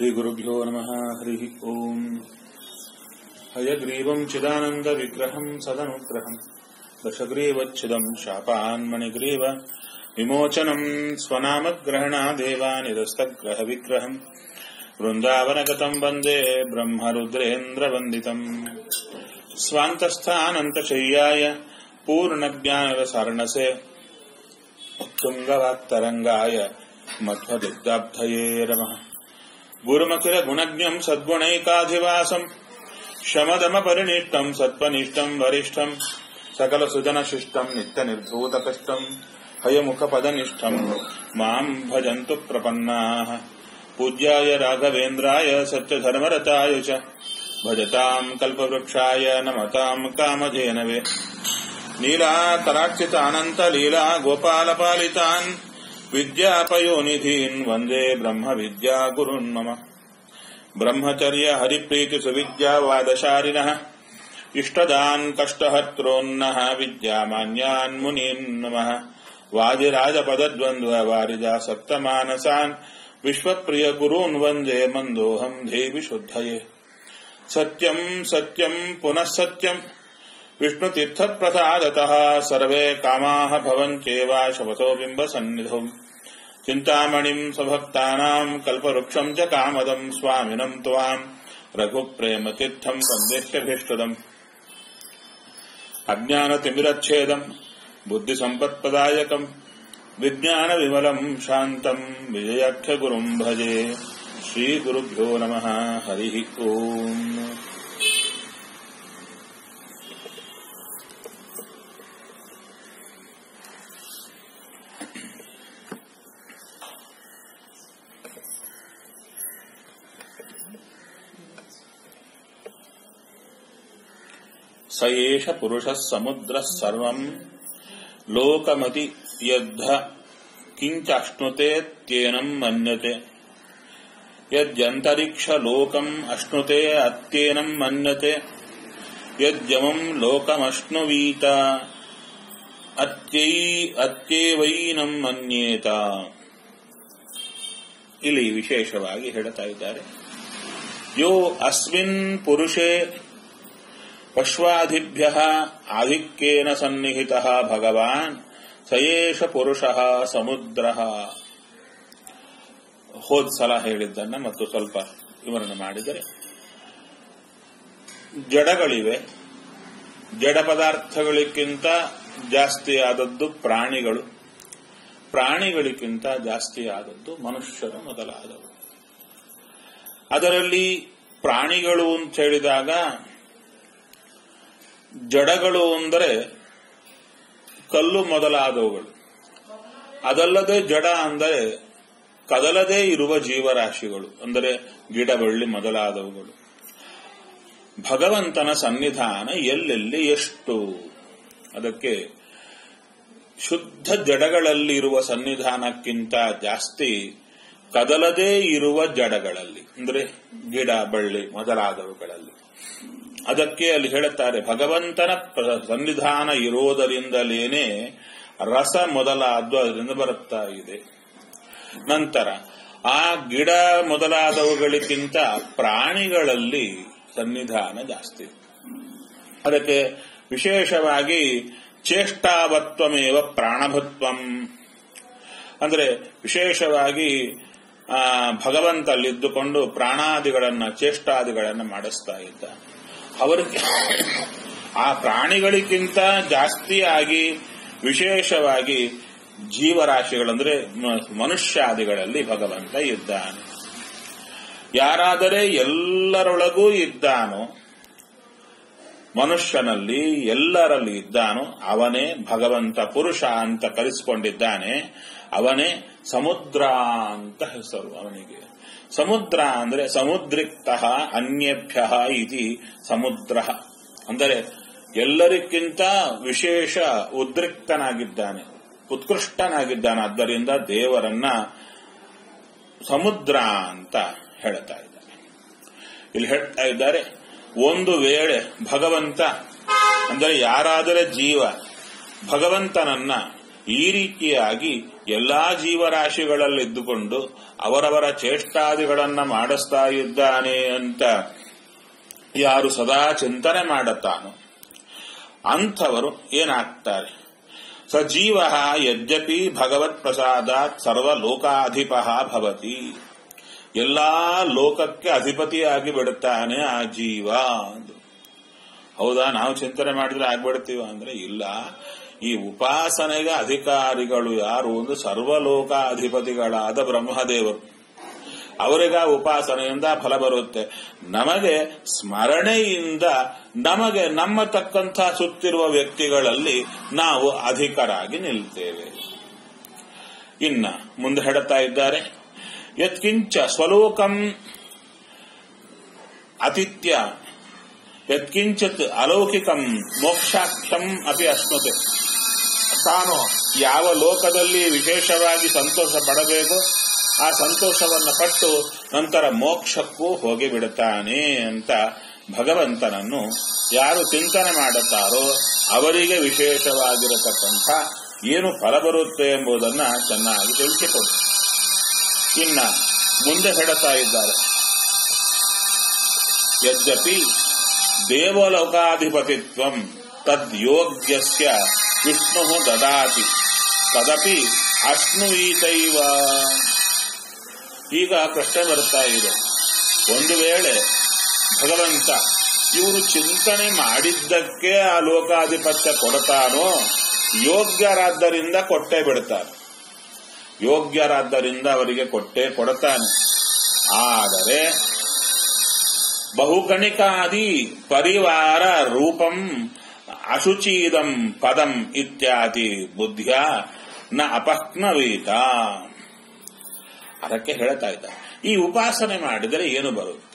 श्रीगुरुभ्यो नमः हरिः ओम् हयग्रीवम् चिदानन्दविग्रहम् सदनुग्रहम् दशग्रीवच्छिदम् शापान्मणिग्रीव विमोचनम् स्वनामग्रहणादेवानिरस्तग्रहविग्रहम् वृन्दावनगतम् वन्दे ब्रह्मरुद्रेन्द्रवन्दितम् स्वान्तस्थानन्तशय्याय पूर्णज्ञानरसारणसे उत्तुङ्गवाक्तरङ्गाय मध्वदिग्धाब्धये नमः गुरुमखिलगुणज्ञम् सद्गुणैकाधिवासम् शमदमपरिनिष्टम् सत्त्वनिष्ठम् वरिष्ठम् सकलसुजनशिष्टम् नित्यनिर्धूतकष्टम् हयमुखपदनिष्ठम् माम् भजन्तु प्रपन्नाः पूज्याय राघवेन्द्राय सत्यधर्मरताय च भजताम् कल्पवृक्षाय नमताम् कामधेनवे नीलाकरार्चितानन्तलीला गोपालपालितान् विद्यापयोनिधीन् वन्दे ब्रह्मविद्यागुरुन् मम ब्रह्मचर्य हरिप्रीतिसुविद्यावादशारिणः इष्टदान् कष्टहर्त्रोन्नः विद्यामान्यान् मुनीन् नमः वादिराजपदद्वन्द्ववारिजा सप्तमानसान् विश्वप्रियगुरून् वन्दे मन्दोऽहम् देवि शुद्धये सत्यम् सत्यम् पुनः सत्यम् विष्णुतीर्थप्रसादतः सर्वे कामाः भवन्त्येव शपथो बिम्बसन्निधौ चिन्तामणिम् स्वभक्तानाम् कल्पवृक्षम् च कामदम् स्वामिनम् त्वाम् रघुप्रेमतीर्थम् सन्देह्यभीष्टदम् अज्ञानतिमिरच्छेदम् बुद्धिसम्पत्प्रदायकम् विज्ञानविमलम् शान्तम् विजयाख्यगुरुम् भजे श्रीगुरुभ्यो नमः हरिः ओम् स एष पुरुषः समुद्रः सर्वम् लोकमति यद्ध किञ्चाश्नुतेत्येनम् मन्यते यद्यन्तरिक्षलोकम् अश्नुते अत्येनम् मन्यते यद्यमम् लोकमश्नुवीत ಅತ್ಯೈ ಅತ್ಯೇವೈನಂ ಮನ್ಯೇತ ಇಲ್ಲಿ ವಿಶೇಷವಾಗಿ ಹೇಳ್ತಾ ಇದ್ದಾರೆ ಯೋ ಅಸ್ಮಿನ್ ಪುರುಷೇ ಪಶ್ವಾದಿಭ್ಯ ಆಧಿಕ್ಯೇನ ಸನ್ನಿಹಿತ ಭಗವಾನ್ ಸಯೇಷ ಪುರುಷ ಸಮುದ್ರ ಹೋದ್ ಸಲ ಹೇಳಿದ್ದನ್ನ ಮತ್ತು ಸ್ವಲ್ಪ ವಿವರಣೆ ಮಾಡಿದರೆ ಜಡಗಳಿವೆ ಜಡ ಪದಾರ್ಥಗಳಿಗಿಂತ ಜಾಸ್ತಿ ಆದದ್ದು ಪ್ರಾಣಿಗಳು ಪ್ರಾಣಿಗಳಿಗಿಂತ ಜಾಸ್ತಿ ಆದದ್ದು ಮನುಷ್ಯರು ಮೊದಲಾದವು ಅದರಲ್ಲಿ ಪ್ರಾಣಿಗಳು ಅಂತ ಹೇಳಿದಾಗ ಜಡಗಳು ಅಂದರೆ ಕಲ್ಲು ಮೊದಲಾದವುಗಳು ಅದಲ್ಲದೆ ಜಡ ಅಂದರೆ ಕದಲದೇ ಇರುವ ಜೀವರಾಶಿಗಳು ಅಂದರೆ ಗಿಡ ಬಳ್ಳಿ ಮೊದಲಾದವುಗಳು ಭಗವಂತನ ಸನ್ನಿಧಾನ ಎಲ್ಲೆಲ್ಲಿ ಎಷ್ಟು ಅದಕ್ಕೆ ಶುದ್ಧ ಜಡಗಳಲ್ಲಿ ಇರುವ ಸನ್ನಿಧಾನಕ್ಕಿಂತ ಜಾಸ್ತಿ ಕದಲದೇ ಇರುವ ಜಡಗಳಲ್ಲಿ ಅಂದರೆ ಗಿಡ ಬಳ್ಳಿ ಮೊದಲಾದವುಗಳಲ್ಲಿ ಅದಕ್ಕೆ ಅಲ್ಲಿ ಹೇಳುತ್ತಾರೆ ಭಗವಂತನ ಸನ್ನಿಧಾನ ಇರೋದರಿಂದಲೇನೆ ರಸ ಮೊದಲಾದ್ದು ಅದರಿಂದ ಬರುತ್ತಾ ಇದೆ ನಂತರ ಆ ಗಿಡ ಮೊದಲಾದವುಗಳಿಗಿಂತ ಪ್ರಾಣಿಗಳಲ್ಲಿ ಸನ್ನಿಧಾನ ಜಾಸ್ತಿ ಅದಕ್ಕೆ ವಿಶೇಷವಾಗಿ ಚೇಷ್ಟಾವತ್ವಮೇವ ಪ್ರಾಣಭತ್ವಂ ಅಂದ್ರೆ ವಿಶೇಷವಾಗಿ ಭಗವಂತ ಅಲ್ಲಿದ್ದುಕೊಂಡು ಪ್ರಾಣಾದಿಗಳನ್ನ ಚೇಷ್ಟಾದಿಗಳನ್ನ ಮಾಡಿಸ್ತಾ ಇದ್ದ ಅವರಿಗೆ ಆ ಪ್ರಾಣಿಗಳಿಗಿಂತ ಜಾಸ್ತಿಯಾಗಿ ವಿಶೇಷವಾಗಿ ಜೀವರಾಶಿಗಳಂದ್ರೆ ಮನುಷ್ಯಾದಿಗಳಲ್ಲಿ ಭಗವಂತ ಇದ್ದಾನೆ ಯಾರಾದರೆ ಎಲ್ಲರೊಳಗೂ ಇದ್ದಾನೋ ಮನುಷ್ಯನಲ್ಲಿ ಎಲ್ಲರಲ್ಲಿ ಇದ್ದಾನೋ ಅವನೇ ಭಗವಂತ ಪುರುಷ ಅಂತ ಕರೆಸಿಕೊಂಡಿದ್ದಾನೆ ಅವನೇ ಸಮುದ್ರ ಅಂತ ಹೆಸರು ಅವನಿಗೆ ಸಮುದ್ರ ಅಂದ್ರೆ ಸಮುದ್ರಿಕ್ತ ಅನ್ಯಭ್ಯ ಇತಿ ಸಮುದ್ರ ಅಂದರೆ ಎಲ್ಲರಿಗಿಂತ ವಿಶೇಷ ಉದ್ರಿಕ್ತನಾಗಿದ್ದಾನೆ ಉತ್ಕೃಷ್ಟನಾಗಿದ್ದಾನೆ ಆದ್ದರಿಂದ ದೇವರನ್ನ ಸಮುದ್ರ ಅಂತ ಹೇಳ್ತಾ ಇದ್ದಾನೆ ಇಲ್ಲಿ ಹೇಳ್ತಾ ಇದ್ದಾರೆ ಒಂದು ವೇಳೆ ಭಗವಂತ ಅಂದರೆ ಯಾರಾದರೆ ಜೀವ ಭಗವಂತನನ್ನ ಈ ರೀತಿಯಾಗಿ ಎಲ್ಲಾ ಜೀವರಾಶಿಗಳಲ್ಲಿದ್ದುಕೊಂಡು ಅವರವರ ಚೇಷ್ಟಾದಿಗಳನ್ನ ಮಾಡಿಸ್ತಾ ಇದ್ದಾನೆ ಅಂತ ಯಾರು ಸದಾ ಚಿಂತನೆ ಮಾಡುತ್ತಾನೋ ಅಂಥವರು ಏನಾಗ್ತಾರೆ ಸಜೀವ ಯದ್ಯಪಿ ಭಗವತ್ ಪ್ರಸಾದಾತ್ ಸರ್ವಲೋಕಾಧಿಪ ಭವತಿ ಎಲ್ಲಾ ಲೋಕಕ್ಕೆ ಅಧಿಪತಿಯಾಗಿ ಬಿಡುತ್ತಾನೆ ಆ ಜೀವ ಅಂದ್ರು. ಹೌದಾ ನಾವು ಚಿಂತನೆ ಮಾಡಿದ್ರೆ ಆಗ್ಬಿಡ್ತೀವ ಅಂದ್ರೆ ಇಲ್ಲ ಈ ಉಪಾಸನೆಗೆ ಅಧಿಕಾರಿಗಳು ಯಾರು ಒಂದು ಸರ್ವಲೋಕಾಧಿಪತಿಗಳಾದ ಬ್ರಹ್ಮದೇವರು ಅವರಿಗೆ ಆ ಉಪಾಸನೆಯಿಂದ ಫಲ ಬರುತ್ತೆ ನಮಗೆ ಸ್ಮರಣೆಯಿಂದ ನಮಗೆ ನಮ್ಮ ತಕ್ಕಂಥ ಸುತ್ತಿರುವ ವ್ಯಕ್ತಿಗಳಲ್ಲಿ ನಾವು ಅಧಿಕರಾಗಿ ನಿಲ್ತೇವೆ ಇನ್ನ ಮುಂದೆ ಹೇಳುತ್ತಾ ಇದ್ದಾರೆ ಯತ್ಕಿಂಚ ಸ್ವಲೋಕಂ ಅತಿಥ್ಯ ಯತ್ಕಿಂಚಿತ್ ಅಲೌಕಿಕಂ ಮೋಕ್ಷಾಖ್ಯಂ ಅಪಿ ಅಶ್ನುತೆ ತಾನು ಯಾವ ಲೋಕದಲ್ಲಿ ವಿಶೇಷವಾಗಿ ಸಂತೋಷ ಪಡಬೇಕೋ ಆ ಸಂತೋಷವನ್ನು ಪಟ್ಟು ನಂತರ ಮೋಕ್ಷಕ್ಕೂ ಹೋಗಿಬಿಡುತ್ತಾನೆ ಅಂತ ಭಗವಂತನನ್ನು ಯಾರು ಚಿಂತನೆ ಮಾಡುತ್ತಾರೋ ಅವರಿಗೆ ವಿಶೇಷವಾಗಿರತಕ್ಕಂಥ ಏನು ಫಲ ಬರುತ್ತೆ ಎಂಬುದನ್ನ ಚೆನ್ನಾಗಿ ತಿಳಿಸಿಕೊಡು ಇನ್ನ ಮುಂದೆ ಹೇಳುತ್ತಾ ಇದ್ದಾರೆ ಯದ್ಯಪಿ ದೇವಲೋಕಾಧಿಪತಿತ್ವಂ ತದ್ಯೋಗ್ಯಸ್ಯ ವಿಷ್ಣು ದದಾತಿ ತದಪಿ ಅಶ್ನುವೀತೈವ ಈಗ ಪ್ರಶ್ನೆ ಬರ್ತಾ ಇದೆ ಒಂದು ವೇಳೆ ಭಗವಂತ ಇವರು ಚಿಂತನೆ ಮಾಡಿದ್ದಕ್ಕೆ ಆ ಲೋಕಾಧಿಪತ್ಯ ಕೊಡ್ತಾನೋ ಯೋಗ್ಯರಾದ್ದರಿಂದ ಕೊಟ್ಟೇ ಬಿಡ್ತಾರೆ ಯೋಗ್ಯರಾದ್ದರಿಂದ ಅವರಿಗೆ ಕೊಟ್ಟೇ ಕೊಡ್ತಾನೆ ಆದರೆ ಬಹುಗಣಿಕಾದಿ ಪರಿವಾರ ರೂಪಂ ಅಶುಚೀದಂ ಪದಂ ಇತ್ಯಾದಿ ಬುದ್ಧಿಯ ನ ಅಪಕ್ನವೀತ ಅದಕ್ಕೆ ಹೇಳ್ತಾ ಇದ್ದ ಈ ಉಪಾಸನೆ ಮಾಡಿದರೆ ಏನು ಬರುತ್ತೆ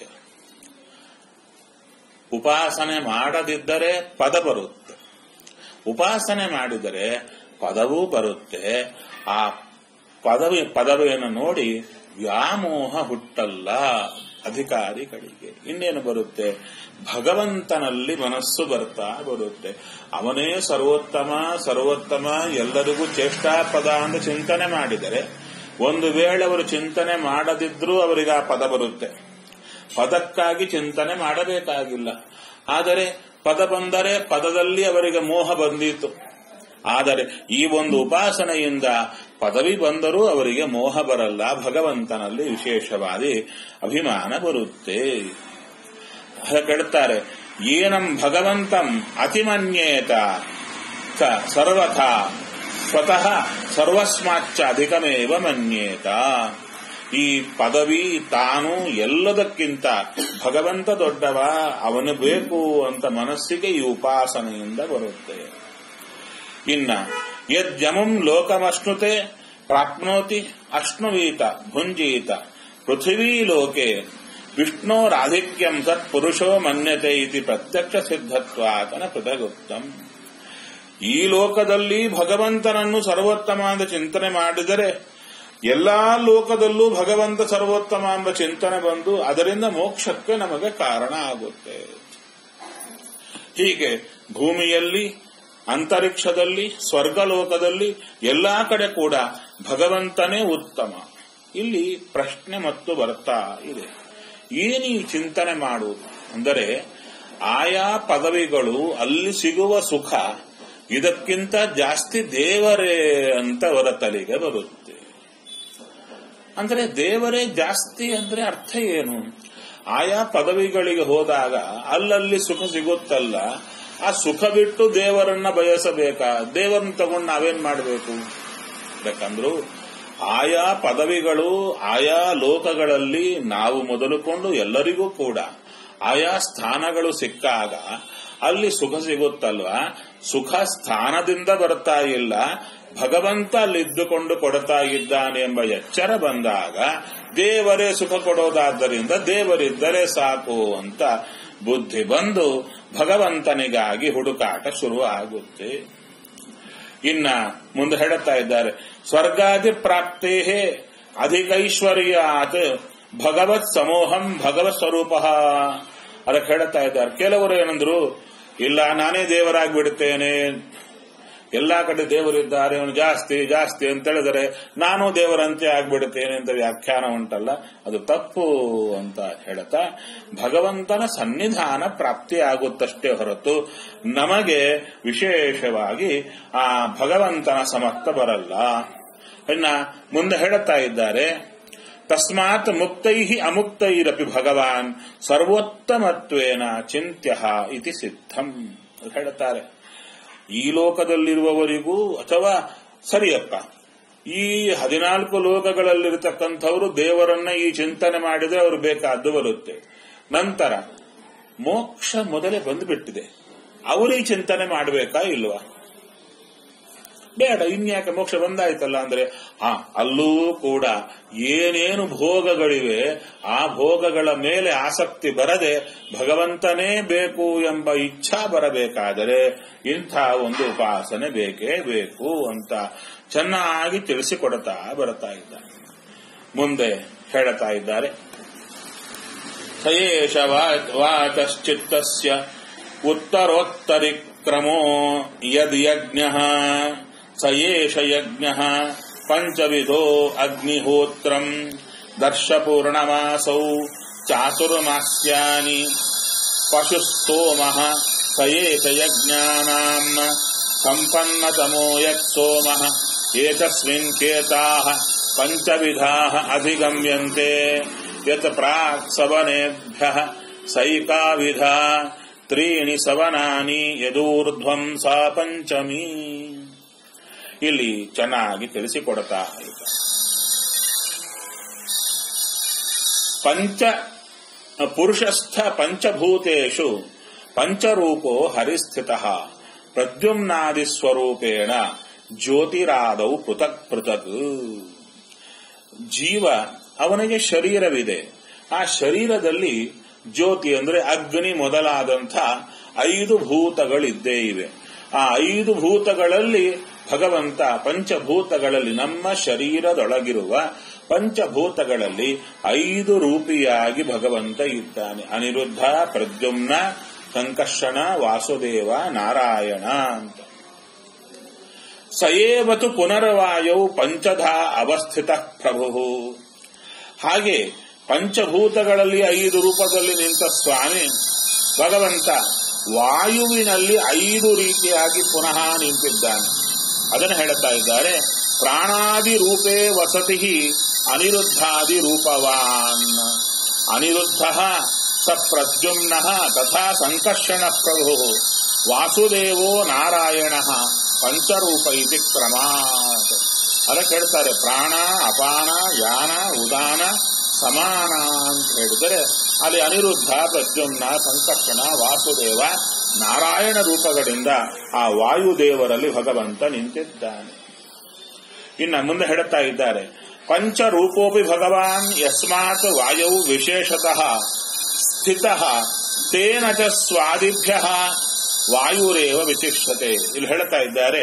ಉಪಾಸನೆ ಮಾಡದಿದ್ದರೆ ಪದ ಬರುತ್ತೆ ಉಪಾಸನೆ ಮಾಡಿದರೆ ಪದವೂ ಬರುತ್ತೆ ಆ ಪದವಿ ಪದವಿಯನ್ನು ನೋಡಿ ವ್ಯಾಮೋಹ ಹುಟ್ಟಲ್ಲ ಅಧಿಕಾರಿಗಳಿಗೆ ಇನ್ನೇನು ಬರುತ್ತೆ ಭಗವಂತನಲ್ಲಿ ಮನಸ್ಸು ಬರ್ತಾ ಬರುತ್ತೆ ಅವನೇ ಸರ್ವೋತ್ತಮ ಸರ್ವೋತ್ತಮ ಎಲ್ಲರಿಗೂ ಚೇಷ್ಟಾಪದ ಅಂತ ಚಿಂತನೆ ಮಾಡಿದರೆ ಒಂದು ವೇಳೆ ಅವರು ಚಿಂತನೆ ಮಾಡದಿದ್ರೂ ಅವರಿಗೆ ಆ ಪದ ಬರುತ್ತೆ ಪದಕ್ಕಾಗಿ ಚಿಂತನೆ ಮಾಡಬೇಕಾಗಿಲ್ಲ ಆದರೆ ಪದ ಬಂದರೆ ಪದದಲ್ಲಿ ಅವರಿಗೆ ಮೋಹ ಬಂದಿತ್ತು ಆದರೆ ಈ ಒಂದು ಉಪಾಸನೆಯಿಂದ ಪದವಿ ಬಂದರೂ ಅವರಿಗೆ ಮೋಹ ಬರಲ್ಲ ಭಗವಂತನಲ್ಲಿ ವಿಶೇಷವಾದಿ ಅಭಿಮಾನ ಬರುತ್ತೆ ಕೇಳುತ್ತಾರೆ ಏನಂ ಭಗವಂತಂ ಅತಿಮನ್ಯೇತ ಸ ಸರ್ವಥಾ ಸ್ವತಃ ಸರ್ವಸ್ಮಾಚ್ಚ ಅಧಿಕಮೇವ ಮನ್ಯೇತ ಈ ಪದವಿ ತಾನು ಎಲ್ಲದಕ್ಕಿಂತ ಭಗವಂತ ದೊಡ್ಡವ ಅವನು ಬೇಕು ಅಂತ ಮನಸ್ಸಿಗೆ ಈ ಉಪಾಸನೆಯಿಂದ ಬರುತ್ತೆ ಇನ್ನ ಯದ್ಯಮಂ ಲೋಕಮಶ್ನುತೆ ಪ್ರಾಪ್ನೋತಿ ಅಶ್ನುವೀತ ಭುಂಜೀತ ಪೃಥಿವೀ ಲೋಕೆ ವಿಷ್ಣೋರಾಧಿಕ್ಯಂ ಸತ್ ಪುರುಷೋ ಮನ್ಯತೆ ಇತಿ ಪ್ರತ್ಯಕ್ಷ ಸಿದ್ಧತ್ವಾತನ ಪೃಥಗುಪ್ತಂ ಈ ಲೋಕದಲ್ಲಿ ಭಗವಂತನನ್ನು ಸರ್ವೋತ್ತಮ ಅಂತ ಚಿಂತನೆ ಮಾಡಿದರೆ ಎಲ್ಲಾ ಲೋಕದಲ್ಲೂ ಭಗವಂತ ಸರ್ವೋತ್ತಮ ಎಂಬ ಚಿಂತನೆ ಬಂದು ಅದರಿಂದ ಮೋಕ್ಷಕ್ಕೆ ನಮಗೆ ಕಾರಣ ಆಗುತ್ತೆ ಹೀಗೆ ಭೂಮಿಯಲ್ಲಿ ಅಂತರಿಕ್ಷದಲ್ಲಿ ಸ್ವರ್ಗಲೋಕದಲ್ಲಿ ಎಲ್ಲಾ ಕಡೆ ಕೂಡ ಭಗವಂತನೇ ಉತ್ತಮ ಇಲ್ಲಿ ಪ್ರಶ್ನೆ ಮತ್ತು ಬರ್ತಾ ಇದೆ ಏನೀ ಚಿಂತನೆ ಮಾಡುವುದು ಅಂದರೆ ಆಯಾ ಪದವಿಗಳು ಅಲ್ಲಿ ಸಿಗುವ ಸುಖ ಇದಕ್ಕಿಂತ ಜಾಸ್ತಿ ದೇವರೇ ಅಂತ ಅವರ ತಲೆಗೆ ಬರುತ್ತೆ ಅಂದ್ರೆ ದೇವರೇ ಜಾಸ್ತಿ ಅಂದ್ರೆ ಅರ್ಥ ಏನು ಆಯಾ ಪದವಿಗಳಿಗೆ ಹೋದಾಗ ಅಲ್ಲಲ್ಲಿ ಸುಖ ಸಿಗುತ್ತಲ್ಲ ಆ ಸುಖ ಬಿಟ್ಟು ದೇವರನ್ನ ಬಯಸಬೇಕಾ ದೇವರನ್ನ ತಗೊಂಡು ನಾವೇನ್ ಮಾಡಬೇಕು ಯಾಕಂದ್ರು ಆಯಾ ಪದವಿಗಳು ಆಯಾ ಲೋಕಗಳಲ್ಲಿ ನಾವು ಮೊದಲುಕೊಂಡು ಎಲ್ಲರಿಗೂ ಕೂಡ ಆಯಾ ಸ್ಥಾನಗಳು ಸಿಕ್ಕಾಗ ಅಲ್ಲಿ ಸುಖ ಸಿಗುತ್ತಲ್ವಾ ಸುಖ ಸ್ಥಾನದಿಂದ ಬರ್ತಾ ಇಲ್ಲ ಭಗವಂತ ಅಲ್ಲಿದ್ದುಕೊಂಡು ಕೊಡ್ತಾ ಇದ್ದಾನೆ ಎಂಬ ಎಚ್ಚರ ಬಂದಾಗ ದೇವರೇ ಸುಖ ಕೊಡೋದಾದ್ದರಿಂದ ದೇವರಿದ್ದರೆ ಸಾಕು ಅಂತ ಬುದ್ಧಿ ಬಂದು ಭಗವಂತನಿಗಾಗಿ ಹುಡುಕಾಟ ಶುರು ಆಗುತ್ತೆ ಇನ್ನ ಮುಂದೆ ಹೇಳುತ್ತಾ ಇದ್ದಾರೆ ಸ್ವರ್ಗಾದಿ ಪ್ರಾಪ್ತೇ ಅಧಿಕೈಶ್ವರ್ಯಾತ್ ಭಗವತ್ ಸಮೂಹಂ ಭಗವತ್ ಸ್ವರೂಪ ಅದಕ್ಕೆ ಹೇಳುತ್ತಾ ಇದ್ದಾರೆ ಕೆಲವರು ಏನಂದ್ರು ಇಲ್ಲ ನಾನೇ ದೇವರಾಗಿ ಬಿಡುತ್ತೇನೆ ಎಲ್ಲಾ ಕಡೆ ದೇವರಿದ್ದಾರೆ ಅವನು ಜಾಸ್ತಿ ಜಾಸ್ತಿ ಅಂತ ಹೇಳಿದರೆ ನಾನು ದೇವರಂತೆ ಆಗ್ಬಿಡುತ್ತೇನೆ ಅಂತ ವ್ಯಾಖ್ಯಾನ ಉಂಟಲ್ಲ ಅದು ತಪ್ಪು ಅಂತ ಹೇಳ್ತಾ ಭಗವಂತನ ಸನ್ನಿಧಾನ ಪ್ರಾಪ್ತಿ ಆಗುತ್ತಷ್ಟೇ ಹೊರತು ನಮಗೆ ವಿಶೇಷವಾಗಿ ಆ ಭಗವಂತನ ಸಮರ್ಥ ಬರಲ್ಲ ಇನ್ನ ಮುಂದೆ ಹೇಳುತ್ತಾ ಇದ್ದಾರೆ ತಸ್ಮಾತ್ ಮುಕ್ತೈ ಅಮುಕ್ತೈರಪಿ ಭಗವಾನ್ ಸರ್ವೋತ್ತಮತ್ವೇನ ಚಿಂತ್ಯ ಇತಿ ಸಿದ್ಧಂ ಅಂತ ಹೇಳುತ್ತಾರೆ ಈ ಲೋಕದಲ್ಲಿರುವವರಿಗೂ ಅಥವಾ ಸರಿಯಪ್ಪ ಈ ಹದಿನಾಲ್ಕು ಲೋಕಗಳಲ್ಲಿರತಕ್ಕಂಥವರು ದೇವರನ್ನ ಈ ಚಿಂತನೆ ಮಾಡಿದ್ರೆ ಅವರು ಬೇಕಾದ್ದು ಬರುತ್ತೆ ನಂತರ ಮೋಕ್ಷ ಮೊದಲೇ ಬಂದುಬಿಟ್ಟಿದೆ ಅವರೀ ಚಿಂತನೆ ಮಾಡಬೇಕಾ ಇಲ್ವಾ ಬೇಡ ಇನ್ಯಾಕೆ ಮೋಕ್ಷ ಬಂದಾಯ್ತಲ್ಲ ಅಂದ್ರೆ ಹಾ ಅಲ್ಲೂ ಕೂಡ ಏನೇನು ಭೋಗಗಳಿವೆ ಆ ಭೋಗಗಳ ಮೇಲೆ ಆಸಕ್ತಿ ಬರದೆ ಭಗವಂತನೇ ಬೇಕು ಎಂಬ ಇಚ್ಛಾ ಬರಬೇಕಾದರೆ ಇಂಥ ಒಂದು ಉಪಾಸನೆ ಬೇಕೇ ಬೇಕು ಅಂತ ಚೆನ್ನಾಗಿ ತಿಳಿಸಿಕೊಡ್ತಾ ಬರ್ತಾ ಇದ್ದಾರೆ ಮುಂದೆ ಹೇಳ್ತಾ ಇದ್ದಾರೆ ಸಯೇಷ ವಾಚಶ್ಚಿತ್ತಸ್ಯ ಉತ್ತರೋತ್ತರಿಕ್ರಮೋ ಯದ್ಯಜ್ಞ ಸಯೇಷ ಯಜ್ಞ ಪಂಚವಿಧೋ ಅಗ್ನಿಹೋತ್ರಂ ದರ್ಶಪೂರ್ಣಮಾಸೌ ಚಾತುರ್ಮಾಸ್ಯಾನಿ ಪಶುಸ್ತೋಮಃ ಸಯೇಷ ಯಜ್ಞಾನಾಂ ಸಂಪನ್ನತಮೋ ಯತ್ಸೋಮಃ ಏತಸ್ಮಿನ್ ಕೇತಾಃ ಪಂಚವಿಧಾಃ ಅಧಿಗಮ್ಯಂತೆ ಯತ್ ಪ್ರಾಕ್ ಸವನೇಭ್ಯಃ ಸೈಕಾವಿಧಾ ತ್ರೀಣಿ ಸವನಾನಿ ಯದೂರ್ಧ್ವಂ ಸಾ ಪಂಚಮಿ ಇಲ್ಲಿ ಚೆನ್ನಾಗಿ ತಿಳಿಸಿಕೊಡ್ತಾ ಇದ್ದಾರೆ ಪಂಚ ಪುರುಷಸ್ಥ ಪಂಚಭೂತೇಷು ಪಂಚರೂಪೋ ಹರಿಸ್ಥಿತ ಪ್ರದ್ಯುಮ್ನಾದಿ ಸ್ವರೂಪೇಣ ಜ್ಯೋತಿರಾದೌ ಪೃಥಕ್ ಪೃಥಕ್ ಜೀವ ಅವನಿಗೆ ಶರೀರವಿದೆ ಆ ಶರೀರದಲ್ಲಿ ಜ್ಯೋತಿ ಅಂದ್ರೆ ಅಗ್ನಿ ಮೊದಲಾದಂಥ ಐದು ಭೂತಗಳಿದ್ದೇ ಇವೆ ಆ ಐದು ಭೂತಗಳಲ್ಲಿ ಭಗವಂತ ಪಂಚಭೂತಗಳಲ್ಲಿ ನಮ್ಮ ಶರೀರದೊಳಗಿರುವ ಪಂಚಭೂತಗಳಲ್ಲಿ ಐದು ರೂಪಿಯಾಗಿ ಭಗವಂತ ಇದ್ದಾನೆ ಅನಿರುದ್ಧ ಪ್ರದ್ಯುಮ್ನ ಸಂಕರ್ಷಣ ವಾಸುದೇವ ನಾರಾಯಣ ಅಂತ ಸಯೇವತು ಪುನರ್ವಾಯೌ ಪಂಚಧಾ ಅವಸ್ಥಿತ ಪ್ರಭು ಹಾಗೆ ಪಂಚಭೂತಗಳಲ್ಲಿ ಐದು ರೂಪದಲ್ಲಿ ನಿಂತ ಸ್ವಾಮಿ ಭಗವಂತ ವಾಯುವಿನಲ್ಲಿ ಐದು ರೀತಿಯಾಗಿ ಪುನಃ ನಿಂತಿದ್ದಾನೆ ಅದನ್ನು ಹೇಳುತ್ತಾ ಇದ್ದಾರೆ ಪ್ರಾಣಾದಿ ರೂಪೇ ವಸತಿ ಅನಿರುದ್ಧಾದಿ ರೂಪವಾನ್ ಅನಿರುದ್ಧ ಸ ಪ್ರದ್ಯುಮ್ನ ತಥಾ ಸಂಕರ್ಷಣ ಪ್ರಭು ವಾಸುದೇವೋ ನಾರಾಯಣ ಪಂಚರೂಪ ಇತಿ ಕ್ರಮಾತ್ ಅದಕ್ಕೆ ಹೇಳ್ತಾರೆ ಪ್ರಾಣ ಅಪಾನ ಯಾನ ಉದಾನ ಸಮಾನ ಅಂತ ಹೇಳಿದರೆ ಅಲ್ಲಿ ಅನಿರುದ್ಧ ಪ್ರದ್ಯುಮ್ನ ಸಂಕರ್ಷಣ ವಾಸುದೇವ ನಾರಾಯಣ ರೂಪಗಳಿಂದ ಆ ವಾಯುದೇವರಲ್ಲಿ ಭಗವಂತ ನಿಂತಿದ್ದಾನೆ ಇನ್ನ ಮುಂದೆ ಹೇಳುತ್ತಾ ಇದ್ದಾರೆ ಪಂಚರೂಪೋಪಿ ಭಗವಾನ್ ಯಸ್ಮಾತ್ ವಾಯೌ ವಿಶೇಷತಃ ಸ್ಥಿತ ತೇನ ಚ ಸ್ವಾದಿಭ್ಯ ವಾಯುರೇವ ವಿಶಿಷ್ಟತೆ ಇಲ್ಲಿ ಹೇಳ್ತಾ ಇದ್ದಾರೆ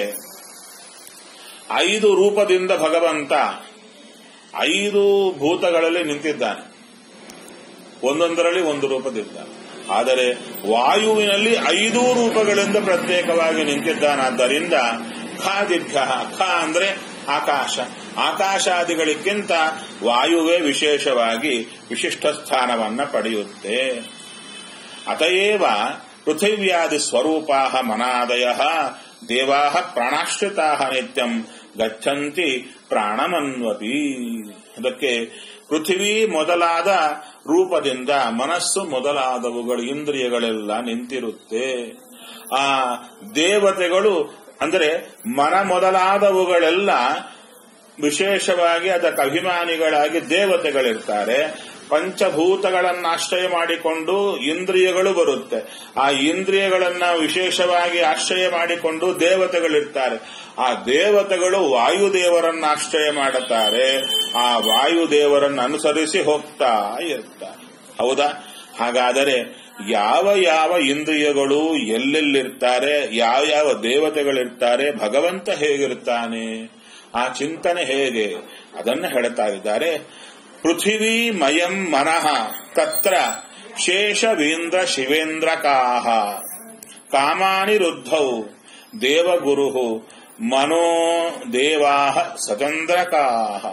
ಐದು ರೂಪದಿಂದ ಭಗವಂತ ಐದು ಭೂತಗಳಲ್ಲಿ ನಿಂತಿದ್ದಾನೆ ಒಂದೊಂದರಲ್ಲಿ ಒಂದು ರೂಪದಿಂದ ಆದರೆ ವಾಯುವಿನಲ್ಲಿ ಐದೂ ರೂಪಗಳಿಂದ ಪ್ರತ್ಯೇಕವಾಗಿ ನಿಂತಿದ್ದಾನಾದ್ದರಿಂದ ಖಾದಿಭ್ಯ ಖ ಅಂದ್ರೆ ಆಕಾಶ ಆಕಾಶಾದಿಗಳಿಗಿಂತ ವಾಯುವೇ ವಿಶೇಷವಾಗಿ ವಿಶಿಷ್ಟ ಸ್ಥಾನವನ್ನ ಪಡೆಯುತ್ತೆ ಅತಯೇವ ಪೃಥಿವ್ಯಾದಿ ಸ್ವರೂಪಾ ಮನಾದಯ ದೇವಾ ಪ್ರಾಣಾಶ್ರಿತಾ ನಿತ್ಯಂ ಗಚ್ಚಂತಿ ಪ್ರಾಣಮನ್ವತಿ ಅದಕ್ಕೆ ಪೃಥಿವಿ ಮೊದಲಾದ ರೂಪದಿಂದ ಮನಸ್ಸು ಮೊದಲಾದವುಗಳು ಇಂದ್ರಿಯಗಳೆಲ್ಲ ನಿಂತಿರುತ್ತೆ ಆ ದೇವತೆಗಳು ಅಂದರೆ ಮನ ಮೊದಲಾದವುಗಳೆಲ್ಲ ವಿಶೇಷವಾಗಿ ಅದಕ್ಕೆ ಅಭಿಮಾನಿಗಳಾಗಿ ದೇವತೆಗಳಿರ್ತಾರೆ ಪಂಚಭೂತಗಳನ್ನ ಆಶ್ರಯ ಮಾಡಿಕೊಂಡು ಇಂದ್ರಿಯಗಳು ಬರುತ್ತೆ ಆ ಇಂದ್ರಿಯಗಳನ್ನ ವಿಶೇಷವಾಗಿ ಆಶ್ರಯ ಮಾಡಿಕೊಂಡು ದೇವತೆಗಳಿರ್ತಾರೆ ಆ ದೇವತೆಗಳು ವಾಯುದೇವರನ್ನ ಆಶ್ರಯ ಮಾಡುತ್ತಾರೆ ಆ ವಾಯುದೇವರನ್ನು ಅನುಸರಿಸಿ ಹೋಗ್ತಾ ಇರ್ತಾರೆ ಹೌದಾ ಹಾಗಾದರೆ ಯಾವ ಯಾವ ಇಂದ್ರಿಯಗಳು ಎಲ್ಲೆಲ್ಲಿರ್ತಾರೆ ಯಾವ ಯಾವ ದೇವತೆಗಳಿರ್ತಾರೆ ಭಗವಂತ ಹೇಗಿರ್ತಾನೆ ಆ ಚಿಂತನೆ ಹೇಗೆ ಅದನ್ನು ಹೇಳ್ತಾ ಇದ್ದಾರೆ ಪೃಥಿವೀ ಮಯಂ ಮನಃ ತತ್ರ ಶೇಷವೀಂದ್ರ ಶಿವೇಂದ್ರ ಕಾಹ ಕಾಮಾನಿ ರುದ್ಧೌ ದೇವಗುರು ಮನೋ ದೇವಾ ಸಚಂದ್ರಕಾಹ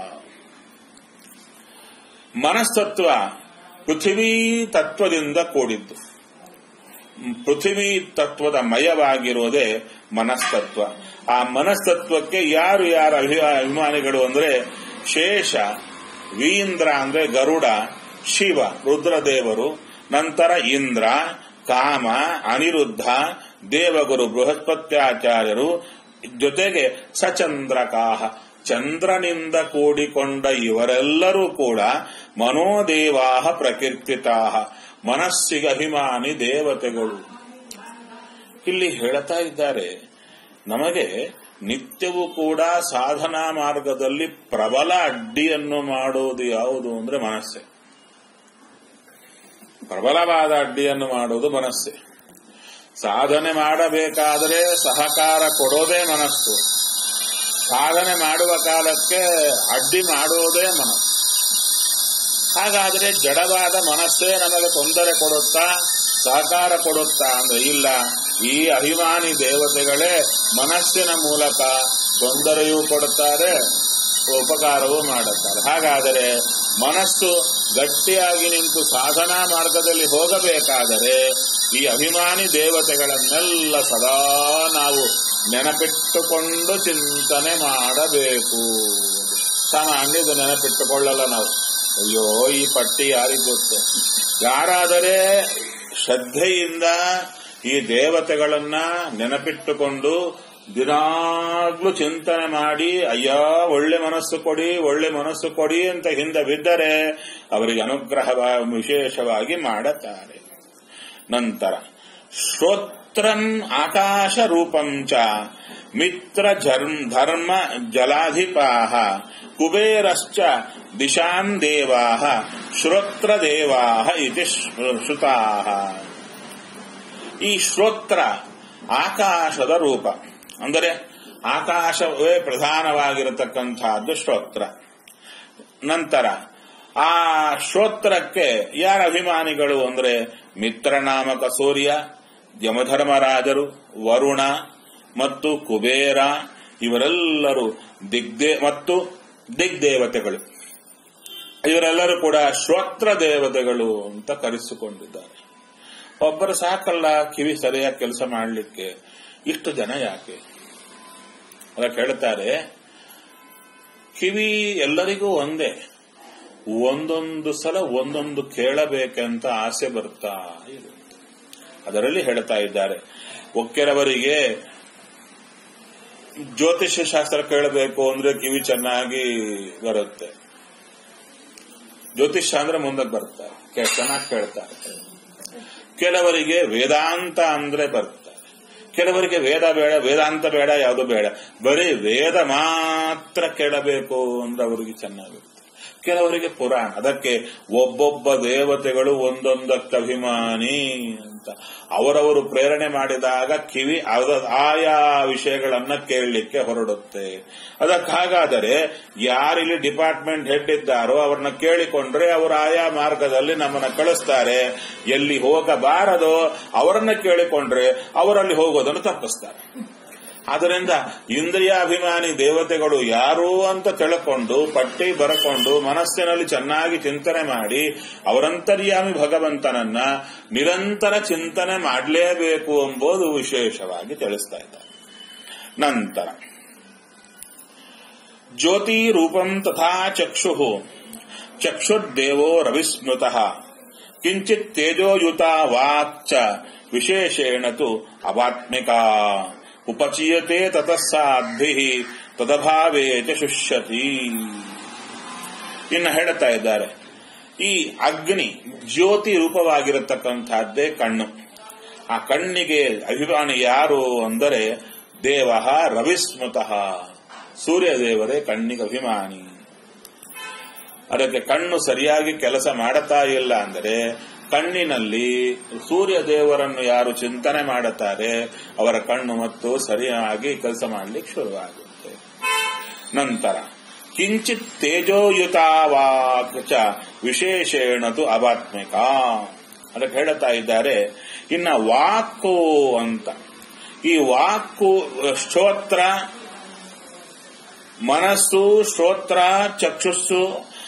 ಮನಸ್ತತ್ವ ಪೃಥಿವೀ ತತ್ವದಿಂದ ಕೂಡಿದ್ದು ಪೃಥಿವೀ ತತ್ವದ ಮಯವಾಗಿರೋದೇ ಮನಸ್ತತ್ವ ಆ ಮನಸ್ತತ್ವಕ್ಕೆ ಯಾರು ಯಾರು ಅಭಿ- ಅಭಿಮಾನಿಗಳು ಅಂದ್ರೆ ಶೇಷ ವೀಂದ್ರ ಅಂದ್ರೆ ಗರುಡ ಶಿವ ರುದ್ರದೇವರು ನಂತರ ಇಂದ್ರ ಕಾಮ ಅನಿರುದ್ಧ ದೇವಗುರು ಬೃಹಸ್ಪತ್ಯಾಚಾರ್ಯರು ಜೊತೆಗೆ ಸಚಂದ್ರಕಾಹ ಚಂದ್ರನಿಂದ ಕೂಡಿಕೊಂಡ ಇವರೆಲ್ಲರೂ ಕೂಡ ಮನೋದೇವಾಹ ಪ್ರಕೀರ್ತಿತಾಹ ಮನಸ್ಸಿಗೆ ಅಭಿಮಾನಿ ದೇವತೆಗಳು ಇಲ್ಲಿ ಹೇಳ್ತಾ ಇದ್ದಾರೆ ನಮಗೆ ನಿತ್ಯವೂ ಕೂಡ ಸಾಧನಾ ಮಾರ್ಗದಲ್ಲಿ ಪ್ರಬಲ ಅಡ್ಡಿಯನ್ನು ಮಾಡುವುದು ಯಾವುದು ಅಂದ್ರೆ ಮನಸ್ಸೆ ಪ್ರಬಲವಾದ ಅಡ್ಡಿಯನ್ನು ಮಾಡುವುದು ಮನಸ್ಸೆ ಸಾಧನೆ ಮಾಡಬೇಕಾದರೆ ಸಹಕಾರ ಕೊಡೋದೇ ಮನಸ್ಸು ಸಾಧನೆ ಮಾಡುವ ಕಾಲಕ್ಕೆ ಅಡ್ಡಿ ಮಾಡುವುದೇ ಮನಸ್ಸು ಹಾಗಾದರೆ ಜಡವಾದ ಮನಸ್ಸೇ ನಮಗೆ ತೊಂದರೆ ಕೊಡುತ್ತಾ ಸಹಕಾರ ಕೊಡುತ್ತಾ ಅಂದ್ರೆ ಇಲ್ಲ ಈ ಅಭಿಮಾನಿ ದೇವತೆಗಳೇ ಮನಸ್ಸಿನ ಮೂಲಕ ತೊಂದರೆಯೂ ಕೊಡುತ್ತಾರೆ ಉಪಕಾರವೂ ಮಾಡುತ್ತಾರೆ ಹಾಗಾದರೆ ಮನಸ್ಸು ಗಟ್ಟಿಯಾಗಿ ನಿಂತು ಸಾಧನಾ ಮಾರ್ಗದಲ್ಲಿ ಹೋಗಬೇಕಾದರೆ ಈ ಅಭಿಮಾನಿ ದೇವತೆಗಳನ್ನೆಲ್ಲ ಸದಾ ನಾವು ನೆನಪಿಟ್ಟುಕೊಂಡು ಚಿಂತನೆ ಮಾಡಬೇಕು ಸಾಮಾನ್ಯ ಇದು ನೆನಪಿಟ್ಟುಕೊಳ್ಳಲ್ಲ ನಾವು ಅಯ್ಯೋ ಈ ಪಟ್ಟಿ ಯಾರಿಗ್ ಗೊತ್ತು ಯಾರಾದರೆ ಶ್ರದ್ಧೆಯಿಂದ ಈ ದೇವತೆಗಳನ್ನ ನೆನಪಿಟ್ಟುಕೊಂಡು ದಿನಾಗ್ಲೂ ಚಿಂತನೆ ಮಾಡಿ ಅಯ್ಯ ಒಳ್ಳೆ ಮನಸ್ಸು ಕೊಡಿ ಒಳ್ಳೆ ಮನಸ್ಸು ಕೊಡಿ ಅಂತ ಹಿಂದೆ ಬಿದ್ದರೆ ಅವರಿಗೆ ಅನುಗ್ರಹ ವಿಶೇಷವಾಗಿ ಮಾಡುತ್ತಾರೆ ನಂತರ ಶ್ರೋತ್ರನ್ ಆಕಾಶ ರೂಪಂಚ ಮಿತ್ರ ಜರ್ಮ್ ಧರ್ಮ ಜಲಾಧಿಪಾಹ ಕುಬೇರಶ್ಚ ದಿಶಾನ್ ದೇವಾಹ ಶ್ರೋತ್ರ ದೇವಾಹ ಇತಿ ಶ್ರುತಾಹ ಈ ಶ್ರೋತ್ರ ಆಕಾಶದ ರೂಪ ಅಂದರೆ ಆಕಾಶವೇ ಪ್ರಧಾನವಾಗಿರತಕ್ಕಂಥದ್ದು ಶ್ರೋತ್ರ ನಂತರ ಆ ಶ್ರೋತ್ರಕ್ಕೆ ಯಾರ ಅಭಿಮಾನಿಗಳು ಅಂದ್ರೆ ಮಿತ್ರನಾಮಕ ಸೂರ್ಯ ಯಮಧರ್ಮರಾಜರು ವರುಣ ಮತ್ತು ಕುಬೇರ ಇವರೆಲ್ಲರೂ ದಿಗ್ದೇ ಮತ್ತು ದಿಗ್ದೇವತೆಗಳು ಇವರೆಲ್ಲರೂ ಕೂಡ ಶ್ರೋತ್ರ ದೇವತೆಗಳು ಅಂತ ಕರೆಸಿಕೊಂಡಿದ್ದಾರೆ ಒಬ್ಬರು ಸಾಕಲ್ಲ ಕಿವಿ ಸರಿಯಾಗಿ ಕೆಲಸ ಮಾಡಲಿಕ್ಕೆ ಇಷ್ಟು ಜನ ಯಾಕೆ ಅದಕ್ಕೆ ಹೇಳ್ತಾರೆ ಕಿವಿ ಎಲ್ಲರಿಗೂ ಒಂದೇ ಒಂದೊಂದು ಸಲ ಒಂದೊಂದು ಕೇಳಬೇಕಂತ ಆಸೆ ಬರ್ತಾ ಇದೆ ಅದರಲ್ಲಿ ಹೇಳ್ತಾ ಇದ್ದಾರೆ ಕೆಲವರಿಗೆ ಜ್ಯೋತಿಷ್ಯ ಶಾಸ್ತ್ರ ಕೇಳಬೇಕು ಅಂದ್ರೆ ಕಿವಿ ಚೆನ್ನಾಗಿ ಬರುತ್ತೆ ಜ್ಯೋತಿಷ್ಯ ಅಂದ್ರೆ ಮುಂದಕ್ಕೆ ಬರ್ತಾರೆ ಚೆನ್ನಾಗಿ ಕೇಳ್ತಾರೆ ಕೆಲವರಿಗೆ ವೇದಾಂತ ಅಂದ್ರೆ ಬರ್ತಾರೆ ಕೆಲವರಿಗೆ ವೇದ ಬೇಡ ವೇದಾಂತ ಬೇಡ ಯಾವುದು ಬೇಡ ಬರೀ ವೇದ ಮಾತ್ರ ಕೇಳಬೇಕು ಅಂದ್ರೆ ಅವರಿಗೆ ಚೆನ್ನಾಗಿರುತ್ತೆ ಕೆಲವರಿಗೆ ಪುರಾಣ ಅದಕ್ಕೆ ಒಬ್ಬೊಬ್ಬ ದೇವತೆಗಳು ಒಂದೊಂದಕ್ಕೆ ಅಭಿಮಾನಿ ಅಂತ ಅವರವರು ಪ್ರೇರಣೆ ಮಾಡಿದಾಗ ಕಿವಿ ಆಯಾ ವಿಷಯಗಳನ್ನ ಕೇಳಲಿಕ್ಕೆ ಹೊರಡುತ್ತೆ ಅದಕ್ಕಾಗಾದರೆ ಯಾರಿಲ್ಲಿ ಡಿಪಾರ್ಟ್ಮೆಂಟ್ ಹೆಡ್ ಇದ್ದಾರೋ ಅವ್ರನ್ನ ಕೇಳಿಕೊಂಡ್ರೆ ಅವರು ಆಯಾ ಮಾರ್ಗದಲ್ಲಿ ನಮ್ಮನ್ನ ಕಳಿಸ್ತಾರೆ ಎಲ್ಲಿ ಹೋಗಬಾರದೋ ಅವರನ್ನ ಕೇಳಿಕೊಂಡ್ರೆ ಅವರಲ್ಲಿ ಹೋಗೋದನ್ನು ತಪ್ಪಿಸ್ತಾರೆ ಆದ್ದರಿಂದ ಇಂದ್ರಿಯಾಭಿಮಾನಿ ದೇವತೆಗಳು ಯಾರು ಅಂತ ತಿಳ್ಕೊಂಡು ಪಟ್ಟಿ ಬರಕೊಂಡು ಮನಸ್ಸಿನಲ್ಲಿ ಚೆನ್ನಾಗಿ ಚಿಂತನೆ ಮಾಡಿ ಅವರಂತರ್ಯಾಮಿ ಭಗವಂತನನ್ನ ನಿರಂತರ ಚಿಂತನೆ ಮಾಡಲೇಬೇಕು ಎಂಬುದು ವಿಶೇಷವಾಗಿ ತಿಳಿಸ್ತಾ ಇದ್ದಾರೆ ನಂತರ ಜ್ಯೋತಿ ರೂಪಂ ತಥಾ ಚಕ್ಷು ಚಕ್ಷುರ್ದೇವೋ ರವಿಸ್ಮೃತ ಕಿಂಚಿತ್ ತೇಜೋಯುತ ವಾಕ್ಚ ವಿಶೇಷೇಣ ತು ಅವಾತ್ಮಿಕಾ ಉಪಚೀಯತೆ ತತಸ್ಸಾದ್ಭಿ ತದಭಾವೇ ಚ ಶುಷ್ಯತಿ ಇನ್ನು ಹೇಳುತ್ತಾ ಇದ್ದಾರೆ ಈ ಅಗ್ನಿ ಜ್ಯೋತಿ ರೂಪವಾಗಿರತಕ್ಕಂಥದ್ದೇ ಕಣ್ಣು ಆ ಕಣ್ಣಿಗೆ ಅಭಿಮಾನಿ ಯಾರು ಅಂದರೆ ದೇವ ರವಿಸ್ಮೃತಃ ಸೂರ್ಯದೇವರೇ ಕಣ್ಣಿಗೆ ಅಭಿಮಾನಿ ಅದಕ್ಕೆ ಕಣ್ಣು ಸರಿಯಾಗಿ ಕೆಲಸ ಮಾಡುತ್ತಾ ಇಲ್ಲ ಅಂದರೆ ಕಣ್ಣಿನಲ್ಲಿ ಸೂರ್ಯ ದೇವರನ್ನು ಯಾರು ಚಿಂತನೆ ಮಾಡುತ್ತಾರೆ ಅವರ ಕಣ್ಣು ಮತ್ತು ಸರಿಯಾಗಿ ಕೆಲಸ ಮಾಡಲಿಕ್ಕೆ ಶುರುವಾಗುತ್ತೆ ನಂತರ ಕಿಂಚಿತ್ ತೇಜೋಯುತಾವಾಚ ವಿಶೇಷೇಣತು ಅವಾತ್ಮಿಕ ಅದಕ್ಕೆ ಹೇಳುತ್ತಾ ಇದ್ದಾರೆ ಇನ್ನ ವಾಕು ಅಂತ ಈ ವಾಕು ಸ್ತೋತ್ರ ಮನಸ್ಸು ಶ್ರೋತ್ರ ಚಕ್ಷುಸ್ಸು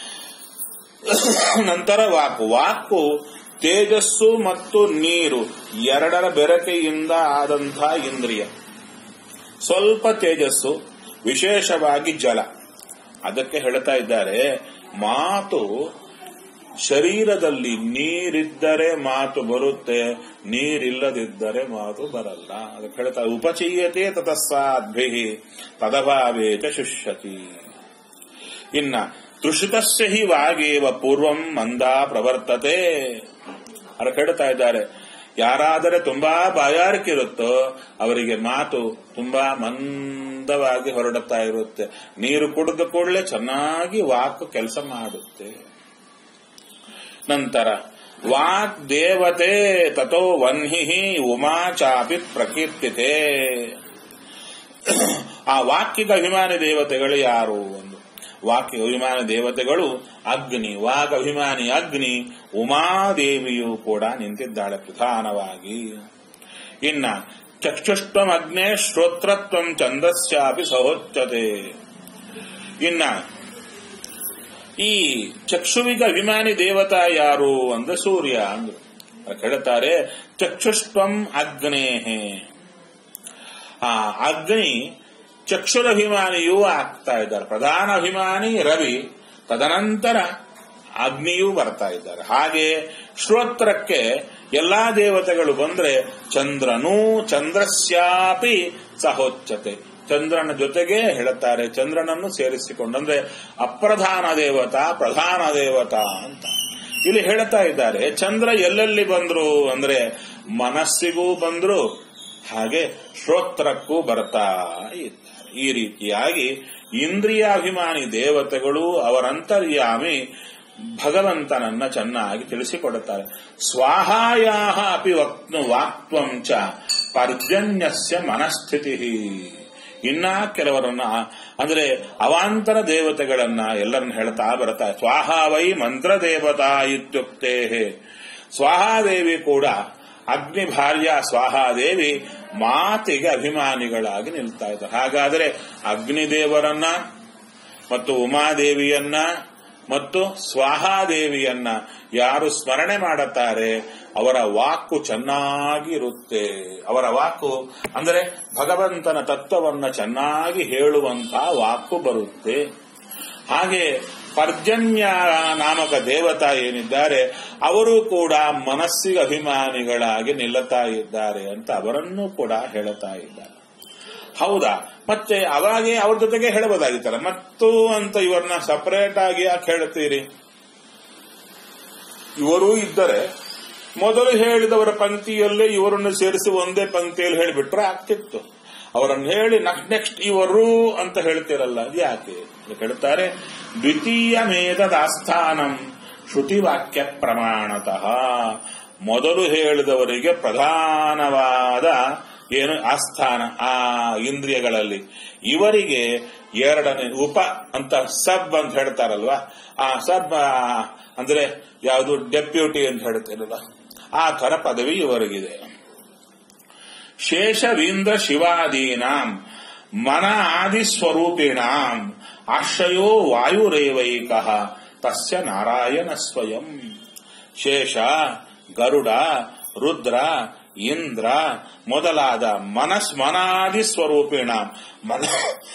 ನಂತರ ವಾಕು ವಾಕು ತೇಜಸ್ಸು ಮತ್ತು ನೀರು ಎರಡರ ಬೆರಕೆಯಿಂದ ಆದಂಥ ಇಂದ್ರಿಯ ಸ್ವಲ್ಪ ತೇಜಸ್ಸು ವಿಶೇಷವಾಗಿ ಜಲ ಅದಕ್ಕೆ ಹೇಳ್ತಾ ಇದ್ದಾರೆ ಮಾತು ಶರೀರದಲ್ಲಿ ನೀರಿದ್ದರೆ ಮಾತು ಬರುತ್ತೆ ನೀರಿಲ್ಲದಿದ್ದರೆ ಮಾತು ಬರಲ್ಲ ಅದಕ್ಕೆ ಹೇಳ್ತಾ ಉಪಚೀಯತೆ ತತಸ್ಸಾದ್ಭಿ ತದಭಾವೇ ಚ ಶುಷ್ಯತಿ ಇನ್ನ ತೃಷಿತಸ್ಯ ಹಿ ವಾಗೇವ ಪೂರ್ವಂ ಮಂದ ಪ್ರವರ್ತತೆ ಅದಕ್ಕೆ ಹೇಳ್ತಾ ಇದ್ದಾರೆ ಯಾರಾದರೆ ತುಂಬಾ ಬಾಯಾರಿಕೆ ಇರುತ್ತೋ ಅವರಿಗೆ ಮಾತು ತುಂಬಾ ಮಂದವಾಗಿ ಹೊರಡುತ್ತಾ ಇರುತ್ತೆ ನೀರು ಕುಡಿದ ಕೂಡಲೇ ಚೆನ್ನಾಗಿ ವಾಕ್ ಕೆಲಸ ಮಾಡುತ್ತೆ ನಂತರ ವಾಕ್ ದೇವತೆ ತಥೋ ವನ್ಹಿ ಉಮಾ ಚಾಪಿ ಪ್ರಕೀರ್ತಿತೆ ಆ ವಾಕ್ಯದ ಅಭಿಮಾನಿ ದೇವತೆಗಳು ಯಾರು ಒಂದು ವಾಕ್ಯ ಅಭಿಮಾನಿ ದೇವತೆಗಳು ಅಗ್ನಿ ವಾಗ್ ಅಭಿಮಾನಿ ಅಗ್ನಿ ಉಮಾದೇವಿಯು ಕೂಡ ನಿಂತಿದ್ದಾಳೆ ಪ್ರಧಾನವಾಗಿ ಇನ್ನ ಚಕ್ಷುಷ್ಟ್ವಂ ಅಗ್ನೇ ಶ್ರೋತ್ರತ್ವಂ ಛಂದಸ್ಯಾಪಿ ಸಹೋಚ್ಯತೆ ಇನ್ನ ಈ ಚಕ್ಷುವಿಗೆ ಅಭಿಮಾನಿ ದೇವತಾ ಯಾರು ಅಂದ್ರೆ ಸೂರ್ಯ ಅಂದ್ರು ಅದಕ್ಕೆ ಹೇಳ್ತಾರೆ ಚಕ್ಷುಷ್ಟ್ವಂ ಅಗ್ನೇಹೆ ಆ ಅಗ್ನಿ ಚಕ್ಷುರಭಿಮಾನಿಯೂ ಆಗ್ತಾ ಇದ್ದಾರೆ ಪ್ರಧಾನ ಅಭಿಮಾನಿ ರವಿ ತದನಂತರ ಅಗ್ನಿಯೂ ಬರ್ತಾ ಇದ್ದಾರೆ ಹಾಗೆ ಶ್ರೋತ್ರಕ್ಕೆ ಎಲ್ಲಾ ದೇವತೆಗಳು ಬಂದ್ರೆ ಚಂದ್ರನೂ ಚಂದ್ರಸ್ಯಾಪಿ ಸಹೋಚ್ಯತೆ ಚಂದ್ರನ ಜೊತೆಗೆ ಹೇಳುತ್ತಾರೆ ಚಂದ್ರನನ್ನು ಸೇರಿಸಿಕೊಂಡು ಅಂದ್ರೆ ಅಪ್ರಧಾನ ದೇವತಾ ಪ್ರಧಾನ ದೇವತಾ ಅಂತ ಇಲ್ಲಿ ಹೇಳ್ತಾ ಇದ್ದಾರೆ ಚಂದ್ರ ಎಲ್ಲೆಲ್ಲಿ ಬಂದ್ರು ಅಂದ್ರೆ ಮನಸ್ಸಿಗೂ ಬಂದ್ರು ಹಾಗೆ ಶ್ರೋತ್ರಕ್ಕೂ ಬರ್ತಾ ಇದ್ದಾರೆ ಈ ರೀತಿಯಾಗಿ ಇಂದ್ರಿಯಾಭಿಮಾನಿ ದೇವತೆಗಳು ಅವರಂತರ್ಯಾಮಿ ಭಗವಂತನನ್ನ ಚೆನ್ನಾಗಿ ತಿಳಿಸಿಕೊಡುತ್ತಾರೆ ಸ್ವಾಹಾಯಾ ಅಪಿ ವಕ್ನು ವಾಕ್ತ್ವಂ ಚ ಪರ್ಜನ್ಯಸ್ಯ ಮನಸ್ಥಿತಿ ಇನ್ನ ಕೆಲವರನ್ನ ಅಂದ್ರೆ ಅವಾಂತರ ದೇವತೆಗಳನ್ನ ಎಲ್ಲರನ್ನ ಹೇಳ್ತಾ ಬರ್ತಾ ಸ್ವಾಹಾ ವೈ ಮಂತ್ರ ದೇವತಾ ಇತ್ಯುಕ್ತೇ ಸ್ವಾಹಾದೇವಿ ಕೂಡ ಅಗ್ನಿ ಭಾರ್ಯ ಸ್ವಾಹಾದೇವಿ ಮಾತಿಗೆ ಅಭಿಮಾನಿಗಳಾಗಿ ನಿಲ್ತಾ ಇದ್ದಾರೆ ಹಾಗಾದರೆ ಅಗ್ನಿದೇವರನ್ನ ಮತ್ತು ಉಮಾದೇವಿಯನ್ನ ಮತ್ತು ಸ್ವಾಹಾದೇವಿಯನ್ನ ಯಾರು ಸ್ಮರಣೆ ಮಾಡುತ್ತಾರೆ ಅವರ ವಾಕು ಚೆನ್ನಾಗಿರುತ್ತೆ ಅವರ ವಾಕು ಅಂದರೆ ಭಗವಂತನ ತತ್ವವನ್ನ ಚೆನ್ನಾಗಿ ಹೇಳುವಂತಹ ವಾಕು ಬರುತ್ತೆ ಹಾಗೆ ಪರ್ಜನ್ಯ ನಾಮಕ ದೇವತಾ ಏನಿದ್ದಾರೆ ಅವರು ಕೂಡ ಮನಸ್ಸಿಗೆ ಅಭಿಮಾನಿಗಳಾಗಿ ನಿಲ್ಲುತ್ತಾ ಇದ್ದಾರೆ ಅಂತ ಅವರನ್ನು ಕೂಡ ಹೇಳುತ್ತಾ ಇದ್ದಾರೆ ಹೌದಾ ಮತ್ತೆ ಅವಾಗೆ ಅವ್ರ ಜೊತೆಗೆ ಹೇಳಬಹುದಾಗಿತ್ತಲ್ಲ ಮತ್ತು ಅಂತ ಇವರನ್ನ ಸಪರೇಟ್ ಆಗಿ ಯಾಕೆ ಹೇಳ್ತೀರಿ ಇವರು ಇದ್ದರೆ ಮೊದಲು ಹೇಳಿದವರ ಪಂಕ್ತಿಯಲ್ಲೇ ಇವರನ್ನು ಸೇರಿಸಿ ಒಂದೇ ಪಂಕ್ತಿಯಲ್ಲಿ ಹೇಳಿಬಿಟ್ರೆ ಆಗ್ತಿತ್ತು ಅವರನ್ನು ಹೇಳಿ ನೆಕ್ಸ್ಟ್ ನೆಕ್ಸ್ಟ್ ಇವರು ಅಂತ ಹೇಳ್ತಿರಲ್ಲ ಅದು ಯಾಕೆ ಹೇಳ್ತಾರೆ ದ್ವಿತೀಯ ಮೇಧದಾಸ್ಥಾನಂ ಶ್ರುತಿವಾಕ್ಯ ಪ್ರಮಾಣತಃ ಮೊದಲು ಹೇಳಿದವರಿಗೆ ಪ್ರಧಾನವಾದ ಏನು ಆಸ್ಥಾನ ಆ ಇಂದ್ರಿಯಗಳಲ್ಲಿ ಇವರಿಗೆ ಎರಡನೇ ಉಪ ಅಂತ ಸಬ್ ಅಂತ ಹೇಳ್ತಾರಲ್ವಾ ಆ ಸಬ್ ಅಂದ್ರೆ ಯಾವುದು ಡೆಪ್ಯೂಟಿ ಅಂತ ಹೇಳ್ತಿರಲ್ಲ ಆ ತರ ಪದವಿ ಇವರಿಗಿದೆ ಶೇಷವೀಂದ್ರ ಶಿವಾದೀನಾಂ ಮನ ಆದಿ ಸ್ವರೂಪಿಣಾಂ ಆಶ್ರಯೋ ವಾಯುರೇವೈಕ ತಸ್ಯ ನಾರಾಯಣ ಸ್ವಯಂ ಶೇಷ ಗರುಡ ರುದ್ರ ಇಂದ್ರ ಮೊದಲಾದ ಮನಸ್ಮನಾದಿ ಸ್ವರೂಪಿಣ ಮನ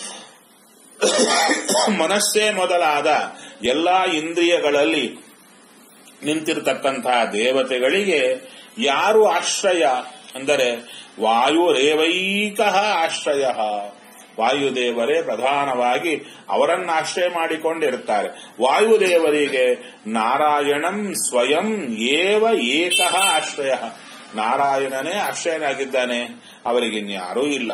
ಮನಸ್ಸೇ ಮೊದಲಾದ ಎಲ್ಲಾ ಇಂದ್ರಿಯಗಳಲ್ಲಿ ನಿಂತಿರತಕ್ಕಂತಹ ದೇವತೆಗಳಿಗೆ ಯಾರು ಆಶ್ರಯ ಅಂದರೆ ವಾಯುರೇವೈಕ ಆಶ್ರಯ ವಾಯುದೇವರೇ ಪ್ರಧಾನವಾಗಿ ಅವರನ್ನು ಆಶ್ರಯ ಮಾಡಿಕೊಂಡಿರ್ತಾರೆ ವಾಯುದೇವರಿಗೆ ನಾರಾಯಣಂ ಸ್ವಯಂ ಏವ ಏಕಃ ಆಶ್ರಯ ನಾರಾಯಣನೇ ಆಶ್ರಯನಾಗಿದ್ದಾನೆ ಅವರಿಗೆ ಇನ್ಯಾರೂ ಇಲ್ಲ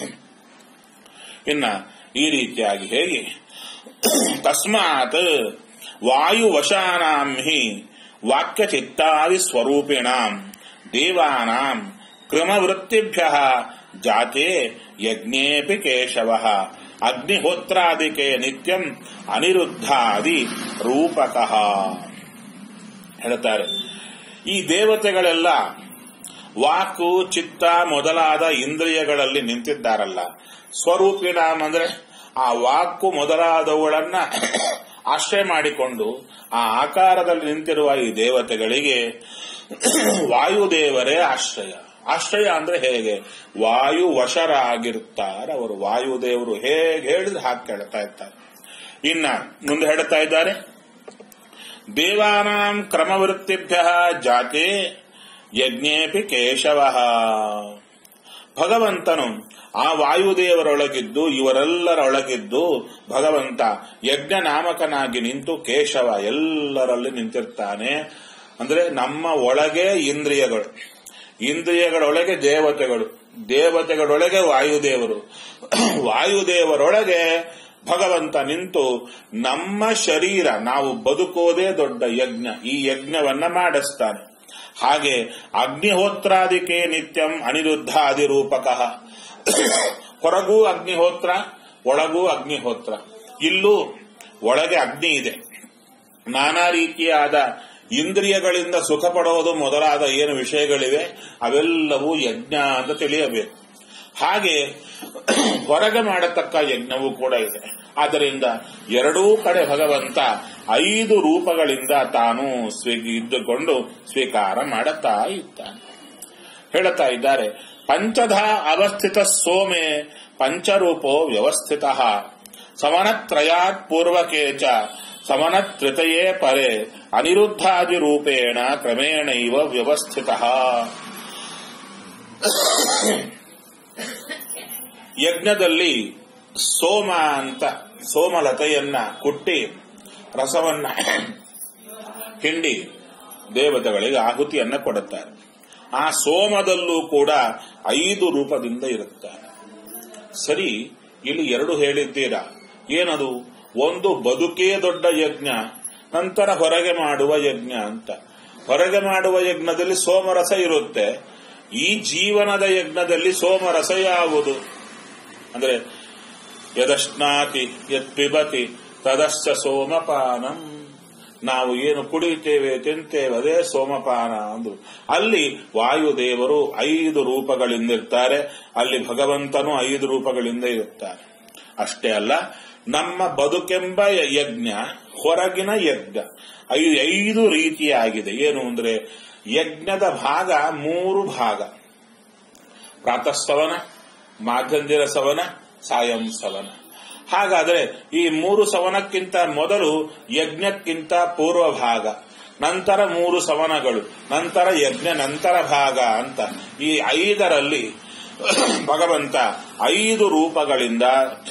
ಇನ್ನ ಈ ರೀತಿಯಾಗಿ ಹೇಗೆ ತಸ್ಮಾತ್ ವಾಯುವಶಾನಾಂ ಹಿ ವಾಕ್ಯಚಿತ್ತಾದಿ ಸ್ವರೂಪಿಣಾಂ ದೇವಾನಾಂ ಕ್ರಮವೃತ್ತಿಭ್ಯ ಜಾತೆ ಯಜ್ಞೇಪಿ ಕೇಶವ ಅಗ್ನಿಹೋತ್ರಾದಿಕೆ ನಿತ್ಯಂ ಅನಿರುದ್ಧಾದಿ ರೂಪಕಃ ಹೇಳ್ತಾರೆ ಈ ದೇವತೆಗಳೆಲ್ಲ ವಾಕು ಚಿತ್ತ ಮೊದಲಾದ ಇಂದ್ರಿಯಗಳಲ್ಲಿ ನಿಂತಿದ್ದಾರಲ್ಲ ಸ್ವರೂಪಿಣಾಮ್ ಅಂದ್ರೆ ಆ ವಾಕು ಮೊದಲಾದವುಗಳನ್ನ ಆಶ್ರಯ ಮಾಡಿಕೊಂಡು ಆ ಆಕಾರದಲ್ಲಿ ನಿಂತಿರುವ ಈ ದೇವತೆಗಳಿಗೆ ವಾಯುದೇವರೇ ಆಶ್ರಯ ಆಶ್ರಯ ಅಂದ್ರೆ ಹೇಗೆ ವಾಯು ವಶರಾಗಿರುತ್ತಾರೆ ಅವರು ವಾಯುದೇವರು ಹೇಗೆ ಹೇಳಿದ್ರೆ ಹಾಗೆ ಕೇಳ್ತಾ ಇರ್ತಾರೆ ಇನ್ನ ಮುಂದೆ ಹೇಳ್ತಾ ಇದ್ದಾರೆ ದೇವಾನಾಂ ಕ್ರಮವೃತ್ತಿಭ್ಯ ಜಾತೆ ಯಜ್ಞೇಪಿ ಕೇಶವ ಭಗವಂತನು ಆ ವಾಯುದೇವರೊಳಗಿದ್ದು ಇವರೆಲ್ಲರೊಳಗಿದ್ದು ಭಗವಂತ ಯಜ್ಞ ನಾಮಕನಾಗಿ ನಿಂತು ಕೇಶವ ಎಲ್ಲರಲ್ಲಿ ನಿಂತಿರ್ತಾನೆ ಅಂದ್ರೆ ನಮ್ಮ ಒಳಗೆ ಇಂದ್ರಿಯಗಳು ಇಂದ್ರಿಯಗಳೊಳಗೆ ದೇವತೆಗಳು ದೇವತೆಗಳೊಳಗೆ ವಾಯುದೇವರು ವಾಯುದೇವರೊಳಗೆ ಭಗವಂತ ನಿಂತು ನಮ್ಮ ಶರೀರ ನಾವು ಬದುಕೋದೇ ದೊಡ್ಡ ಯಜ್ಞ ಈ ಯಜ್ಞವನ್ನ ಮಾಡಿಸ್ತಾನೆ ಹಾಗೆ ಅಗ್ನಿಹೋತ್ರಾದಿಕೆ ನಿತ್ಯಂ ಅನಿರುದ್ಧ ಅಧಿರೂಪಕ ಹೊರಗೂ ಅಗ್ನಿಹೋತ್ರ ಒಳಗೂ ಅಗ್ನಿಹೋತ್ರ ಇಲ್ಲೂ ಒಳಗೆ ಅಗ್ನಿ ಇದೆ ನಾನಾ ರೀತಿಯಾದ ಇಂದ್ರಿಯಗಳಿಂದ ಸುಖ ಪಡೋದು ಮೊದಲಾದ ಏನು ವಿಷಯಗಳಿವೆ ಅವೆಲ್ಲವೂ ಯಜ್ಞ ಅಂತ ತಿಳಿಯಬೇಕು ಹಾಗೆ ಹೊರಗೆ ಮಾಡತಕ್ಕ ಯಜ್ಞವೂ ಕೂಡ ಇದೆ ಆದ್ದರಿಂದ ಎರಡೂ ಕಡೆ ಭಗವಂತ ಐದು ರೂಪಗಳಿಂದ ತಾನು ಸ್ವೀ ಇದ್ದುಕೊಂಡು ಸ್ವೀಕಾರ ಮಾಡುತ್ತಾ ಇದ್ದಾನೆ ಹೇಳುತ್ತಾ ಇದ್ದಾರೆ ಪಂಚಧ ಅವಸ್ಥಿತ ಸೋಮೆ ಪಂಚರೂಪೋ ವ್ಯವಸ್ಥಿತ ಸಮನತ್ರಯಾತ್ ಪೂರ್ವಕೆ ಚ ಸಮನತ್ರಿತಯೇ ಪರೆ ಅನಿರುದ್ಧಾದಿ ರೂಪೇಣ ಕ್ರಮೇಣೈವ ವ್ಯವಸ್ಥಿತ ಯಜ್ಞದಲ್ಲಿ ಸೋಮ ಅಂತ ಸೋಮಲತೆಯನ್ನ ಕುಟ್ಟಿ ರಸವನ್ನ ಹಿಂಡಿ ದೇವತೆಗಳಿಗೆ ಆಹುತಿಯನ್ನ ಕೊಡುತ್ತಾರೆ ಆ ಸೋಮದಲ್ಲೂ ಕೂಡ ಐದು ರೂಪದಿಂದ ಇರುತ್ತಾರೆ ಸರಿ ಇಲ್ಲಿ ಎರಡು ಹೇಳಿದ್ದೀರಾ ಏನದು ಒಂದು ಬದುಕೇ ದೊಡ್ಡ ಯಜ್ಞ ನಂತರ ಹೊರಗೆ ಮಾಡುವ ಯಜ್ಞ ಅಂತ ಹೊರಗೆ ಮಾಡುವ ಯಜ್ಞದಲ್ಲಿ ಸೋಮರಸ ಇರುತ್ತೆ ಈ ಜೀವನದ ಯಜ್ಞದಲ್ಲಿ ಸೋಮರಸ ಯಾವುದು ಅಂದ್ರೆ ಯದಶ್ನಾತಿ ಯತ್ ಪಿಬತಿ ತದಶ್ಚ ಸೋಮಪಾನಂ ನಾವು ಏನು ಕುಡಿತೇವೆ ತಿಂತೇವೆ ಅದೇ ಸೋಮಪಾನ ಅಂದ್ರು ಅಲ್ಲಿ ವಾಯುದೇವರು ಐದು ರೂಪಗಳಿಂದ ಇರ್ತಾರೆ ಅಲ್ಲಿ ಭಗವಂತನು ಐದು ರೂಪಗಳಿಂದ ಇರುತ್ತಾರೆ ಅಷ್ಟೇ ಅಲ್ಲ ನಮ್ಮ ಬದುಕೆಂಬ ಯಜ್ಞ ಹೊರಗಿನ ಯಜ್ಞ ಐದು ಐದು ರೀತಿಯಾಗಿದೆ ಏನು ಅಂದ್ರೆ ಯಜ್ಞದ ಭಾಗ ಮೂರು ಭಾಗ ಪ್ರಾತಃಸವನ ಮಾಧ್ಯಂದಿರ ಸವನ ಸಾಯಂ ಸವನ ಹಾಗಾದ್ರೆ ಈ ಮೂರು ಸವನಕ್ಕಿಂತ ಮೊದಲು ಯಜ್ಞಕ್ಕಿಂತ ಪೂರ್ವ ಭಾಗ ನಂತರ ಮೂರು ಸವನಗಳು ನಂತರ ಯಜ್ಞ ನಂತರ ಭಾಗ ಅಂತ ಈ ಐದರಲ್ಲಿ ಭಗವಂತ ಐದು ರೂಪಗಳಿಂದ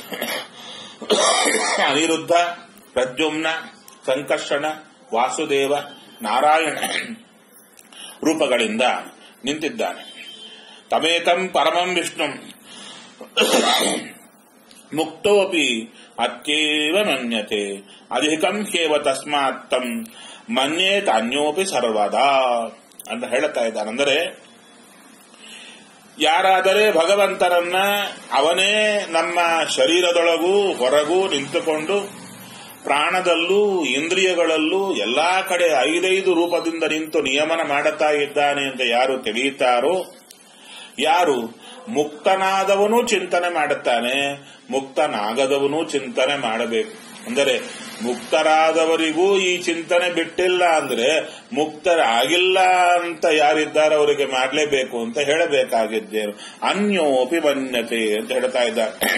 ಅನಿರುದ್ಧ ಪ್ರದ್ಯುಮ್ನ ಸಂಕರ್ಷಣ ವಾಸುದೇವ ನಾರಾಯಣ ರೂಪಗಳಿಂದ ನಿಂತಿದ್ದಾನೆ ತಮೇಕಂ ಪರಮಂ ವಿಷ್ಣು ಮುಕ್ತೋಪಿ ಅತ್ಯೇವ ಮನ್ಯತೆ ಅಧಿಕಂ ಹೇವ ತಸ್ಮಾತ್ ತಂ ಮನ್ಯೇತ ಅನ್ಯೋಪಿ ಸರ್ವದಾ ಅಂತ ಹೇಳುತ್ತಾ ಇದ್ದಾನೆ ಅಂದರೆ ಯಾರಾದರೆ ಭಗವಂತನನ್ನ ಅವನೇ ನಮ್ಮ ಶರೀರದೊಳಗೂ ಹೊರಗೂ ನಿಂತುಕೊಂಡು ಪ್ರಾಣದಲ್ಲೂ ಇಂದ್ರಿಯಗಳಲ್ಲೂ ಎಲ್ಲಾ ಕಡೆ ಐದೈದು ರೂಪದಿಂದ ನಿಂತು ನಿಯಮನ ಮಾಡುತ್ತಾ ಇದ್ದಾನೆ ಅಂತ ಯಾರು ತಿಳಿಯುತ್ತಾರೋ ಯಾರು ಮುಕ್ತನಾದವನು ಚಿಂತನೆ ಮಾಡುತ್ತಾನೆ ಮುಕ್ತನಾಗದವನು ಚಿಂತನೆ ಮಾಡಬೇಕು ಅಂದರೆ ಮುಕ್ತರಾದವರಿಗೂ ಈ ಚಿಂತನೆ ಬಿಟ್ಟಿಲ್ಲ ಅಂದ್ರೆ ಮುಕ್ತರಾಗಿಲ್ಲ ಅಂತ ಯಾರಿದ್ದಾರೆ ಅವರಿಗೆ ಮಾಡಲೇಬೇಕು ಅಂತ ಹೇಳಬೇಕಾಗಿದ್ದೇನು ಅನ್ಯೋಪಿ ಮನ್ಯತೆ ಅಂತ ಹೇಳ್ತಾ ಇದ್ದಾರೆ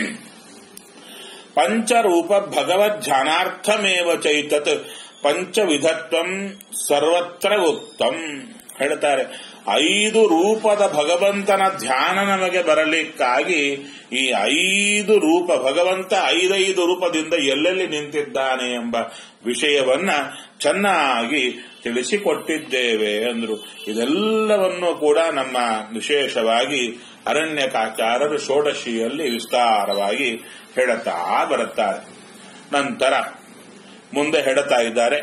ಪಂಚರೂಪ ಭಗವಜ್ಞಾನಾರ್ಥಮೇವ ಚೈತತ್ ಪಂಚವಿಧತ್ವಂ ಸರ್ವತ್ರ ಉತ್ತಮ್ ಹೇಳ್ತಾರೆ ಐದು ರೂಪದ ಭಗವಂತನ ಧ್ಯಾನ ನಮಗೆ ಬರಲಿಕ್ಕಾಗಿ ಈ ಐದು ರೂಪ ಭಗವಂತ ಐದೈದು ರೂಪದಿಂದ ಎಲ್ಲೆಲ್ಲಿ ನಿಂತಿದ್ದಾನೆ ಎಂಬ ವಿಷಯವನ್ನ ಚೆನ್ನಾಗಿ ತಿಳಿಸಿಕೊಟ್ಟಿದ್ದೇವೆ ಅಂದ್ರು ಇದೆಲ್ಲವನ್ನೂ ಕೂಡ ನಮ್ಮ ವಿಶೇಷವಾಗಿ ಅರಣ್ಯಕಾಚಾರರು ಷೋಡಶಿಯಲ್ಲಿ ವಿಸ್ತಾರವಾಗಿ ಹೇಳುತ್ತಾ ಬರುತ್ತಾರೆ ನಂತರ ಮುಂದೆ ಹೇಳುತ್ತಾ ಇದ್ದಾರೆ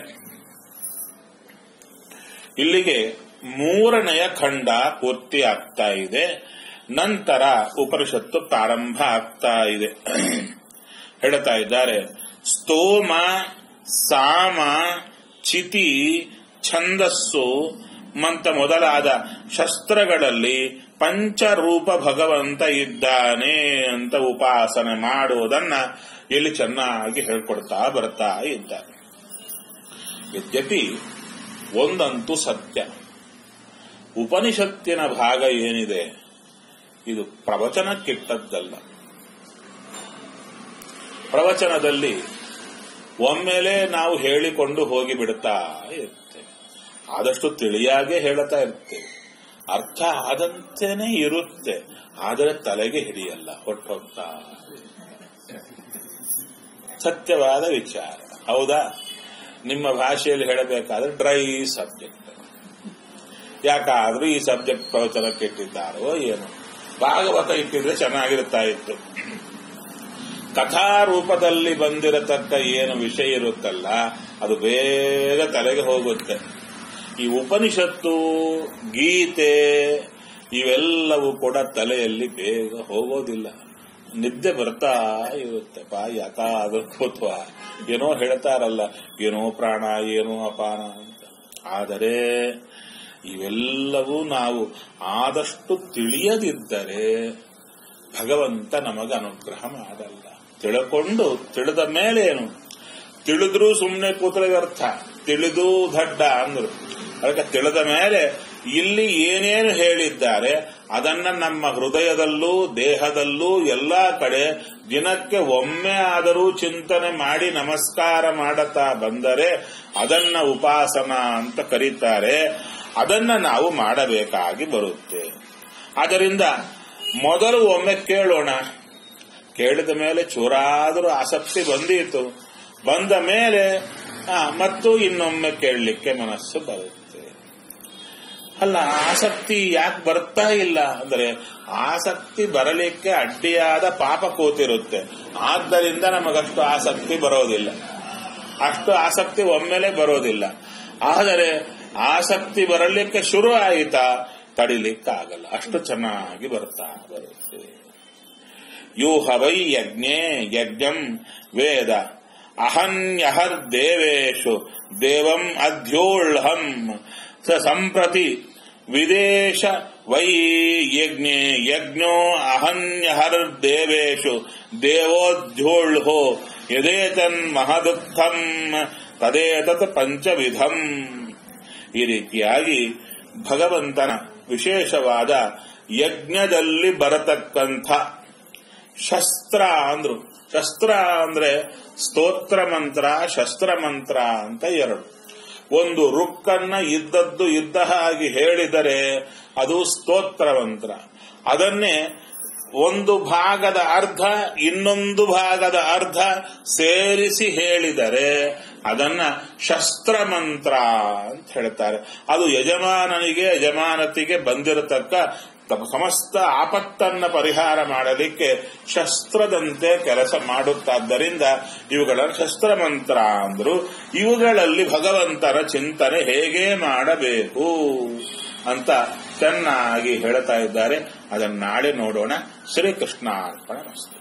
ಇಲ್ಲಿಗೆ ಮೂರನೆಯ ಖಂಡ ಪೂರ್ತಿ ಆಗ್ತಾ ಇದೆ ನಂತರ ಉಪನಿಷತ್ತು ಪ್ರಾರಂಭ ಆಗ್ತಾ ಇದೆ ಹೇಳ್ತಾ ಇದ್ದಾರೆ ಸ್ತೋಮ ಸಾಮ ಚಿತಿ ಛಂದಸ್ಸು ಮಂತ ಮೊದಲಾದ ಶಸ್ತ್ರಗಳಲ್ಲಿ ಪಂಚರೂಪ ಭಗವಂತ ಇದ್ದಾನೆ ಅಂತ ಉಪಾಸನೆ ಮಾಡುವುದನ್ನ ಇಲ್ಲಿ ಚೆನ್ನಾಗಿ ಹೇಳ್ಕೊಡ್ತಾ ಬರ್ತಾ ಇದ್ದಾರೆ ಯದ್ಯಪಿ ಒಂದಂತೂ ಸತ್ಯ ಉಪನಿಷತ್ತಿನ ಭಾಗ ಏನಿದೆ ಇದು ಪ್ರವಚನಕ್ಕಿಟ್ಟದ್ದಲ್ಲ ಪ್ರವಚನದಲ್ಲಿ ಒಮ್ಮೆಲೆ ನಾವು ಹೇಳಿಕೊಂಡು ಹೋಗಿ ಬಿಡುತ್ತಾ ಇರ್ತೇವೆ ಆದಷ್ಟು ತಿಳಿಯಾಗೆ ಹೇಳುತ್ತಾ ಇರ್ತೇವೆ ಅರ್ಥ ಆದಂತೆನೇ ಇರುತ್ತೆ ಆದರೆ ತಲೆಗೆ ಹಿಡಿಯಲ್ಲ ಹೊಟ್ಟೋಗ್ತಾ ಸತ್ಯವಾದ ವಿಚಾರ ಹೌದಾ ನಿಮ್ಮ ಭಾಷೆಯಲ್ಲಿ ಹೇಳಬೇಕಾದ್ರೆ ಡ್ರೈ ಸಬ್ಜೆಕ್ಟ್ ಯಾಕಾದ್ರೂ ಈ ಸಬ್ಜೆಕ್ಟ್ ಪ್ರವಚನಕ್ಕೆ ಇಟ್ಟಿದ್ದಾರೋ ಏನು ಭಾಗವತ ಇಟ್ಟಿದ್ರೆ ಚೆನ್ನಾಗಿರುತ್ತಾ ಇತ್ತು ಕಥಾ ರೂಪದಲ್ಲಿ ಬಂದಿರತಕ್ಕ ಏನು ವಿಷಯ ಇರುತ್ತಲ್ಲ ಅದು ಬೇಗ ತಲೆಗೆ ಹೋಗುತ್ತೆ ಈ ಉಪನಿಷತ್ತು ಗೀತೆ ಇವೆಲ್ಲವೂ ಕೂಡ ತಲೆಯಲ್ಲಿ ಬೇಗ ಹೋಗೋದಿಲ್ಲ ನಿದ್ದೆ ಬರ್ತಾ ಇರುತ್ತೆ ಪಾ ಯಾಕಾದ್ರೂ ಕೂತ್ವ ಏನೋ ಹೇಳ್ತಾರಲ್ಲ ಏನೋ ಪ್ರಾಣ ಏನೋ ಅಪಾನ ಅಂತ ಆದರೆ ಇವೆಲ್ಲವೂ ನಾವು ಆದಷ್ಟು ತಿಳಿಯದಿದ್ದರೆ ಭಗವಂತ ನಮಗೆ ಅನುಗ್ರಹ ಮಾಡಲ್ಲ ತಿಳ್ಕೊಂಡು ತಿಳಿದ ಮೇಲೆ ಏನು ತಿಳಿದ್ರೂ ಸುಮ್ಮನೆ ಕೂತ್ರೆ ಅರ್ಥ ತಿಳಿದು ದಡ್ಡ ಅಂದ್ರು ಅದಕ್ಕೆ ತಿಳಿದ ಮೇಲೆ ಇಲ್ಲಿ ಏನೇನು ಹೇಳಿದ್ದಾರೆ ಅದನ್ನ ನಮ್ಮ ಹೃದಯದಲ್ಲೂ ದೇಹದಲ್ಲೂ ಎಲ್ಲಾ ಕಡೆ ದಿನಕ್ಕೆ ಒಮ್ಮೆ ಆದರೂ ಚಿಂತನೆ ಮಾಡಿ ನಮಸ್ಕಾರ ಮಾಡುತ್ತಾ ಬಂದರೆ ಅದನ್ನ ಉಪಾಸನ ಅಂತ ಕರೀತಾರೆ ಅದನ್ನ ನಾವು ಮಾಡಬೇಕಾಗಿ ಬರುತ್ತೆ ಆದ್ದರಿಂದ ಮೊದಲು ಒಮ್ಮೆ ಕೇಳೋಣ ಕೇಳಿದ ಮೇಲೆ ಚೂರಾದರೂ ಆಸಕ್ತಿ ಬಂದೀತು ಬಂದ ಮೇಲೆ ಮತ್ತು ಇನ್ನೊಮ್ಮೆ ಕೇಳಲಿಕ್ಕೆ ಮನಸ್ಸು ಬರುತ್ತೆ ಅಲ್ಲ ಆಸಕ್ತಿ ಯಾಕೆ ಬರ್ತಾ ಇಲ್ಲ ಅಂದ್ರೆ ಆಸಕ್ತಿ ಬರಲಿಕ್ಕೆ ಅಡ್ಡಿಯಾದ ಪಾಪ ಕೂತಿರುತ್ತೆ ಆದ್ದರಿಂದ ನಮಗಷ್ಟು ಆಸಕ್ತಿ ಬರೋದಿಲ್ಲ ಅಷ್ಟು ಆಸಕ್ತಿ ಒಮ್ಮೆಲೆ ಬರೋದಿಲ್ಲ ಆದರೆ ಆಸಕ್ತಿ ಬರಲಿಕ್ಕೆ ಶುರು ಆಯಿತಾ ತಡಿಲಿಕ್ಕಾಗಲ್ಲ ಅಷ್ಟು ಚೆನ್ನಾಗಿ ಬರ್ತಾ ಬರುತ್ತೆ ಯೋ ಹವೈ ಯಜ್ಞೆ ಯಜ್ಞಂ ವೇದ ಅಹನ್ಯಹರ್ ದೇವೇಶು ದೇವಂ ಅಧ್ಯೋಳ್ಹಂ ಸ ಸಂಪ್ರತಿ ವಿದೇಶ ವೈ ಯಜ್ಞೆ ಯಜ್ಞೋ ಅಹನ್ಯಹರ್ ದೇವೇಶು ದೇವೋಧ್ಯೋಳ್ಹೋ ಯದೇತನ್ ಮಹದುಃಖಂ ತದೇತತ್ ಪಂಚವಿಧಂ ಈ ರೀತಿಯಾಗಿ ಭಗವಂತನ ವಿಶೇಷವಾದ ಯಜ್ಞದಲ್ಲಿ ಬರತಕ್ಕಂಥ ಶಸ್ತ್ರ ಅಂದ್ರು ಶಸ್ತ್ರ ಅಂದ್ರೆ ಸ್ತೋತ್ರ ಮಂತ್ರ ಶಸ್ತ್ರ ಮಂತ್ರ ಅಂತ ಎರಡು ಒಂದು ರುಕ್ಕನ್ನ ಇದ್ದದ್ದು ಇದ್ದ ಹಾಗೆ ಹೇಳಿದರೆ ಅದು ಸ್ತೋತ್ರ ಮಂತ್ರ ಅದನ್ನೇ ಒಂದು ಭಾಗದ ಅರ್ಧ ಇನ್ನೊಂದು ಭಾಗದ ಅರ್ಧ ಸೇರಿಸಿ ಹೇಳಿದರೆ ಅದನ್ನ ಶಸ್ತ್ರ ಮಂತ್ರ ಅಂತ ಹೇಳ್ತಾರೆ ಅದು ಯಜಮಾನನಿಗೆ ಯಜಮಾನತಿಗೆ ಬಂದಿರತಕ್ಕ ಸಮಸ್ತ ಆಪತ್ತನ್ನ ಪರಿಹಾರ ಮಾಡಲಿಕ್ಕೆ ಶಸ್ತ್ರದಂತೆ ಕೆಲಸ ಮಾಡುತ್ತಾದ್ದರಿಂದ ಇವುಗಳನ್ನು ಶಸ್ತ್ರ ಮಂತ್ರ ಅಂದ್ರು ಇವುಗಳಲ್ಲಿ ಭಗವಂತನ ಚಿಂತನೆ ಹೇಗೆ ಮಾಡಬೇಕು ಅಂತ ಚೆನ್ನಾಗಿ ಹೇಳ್ತಾ ಇದ್ದಾರೆ ಅದನ್ನ ನಾಳೆ ನೋಡೋಣ ಶ್ರೀಕೃಷ್ಣ ಅರ್ಪಣ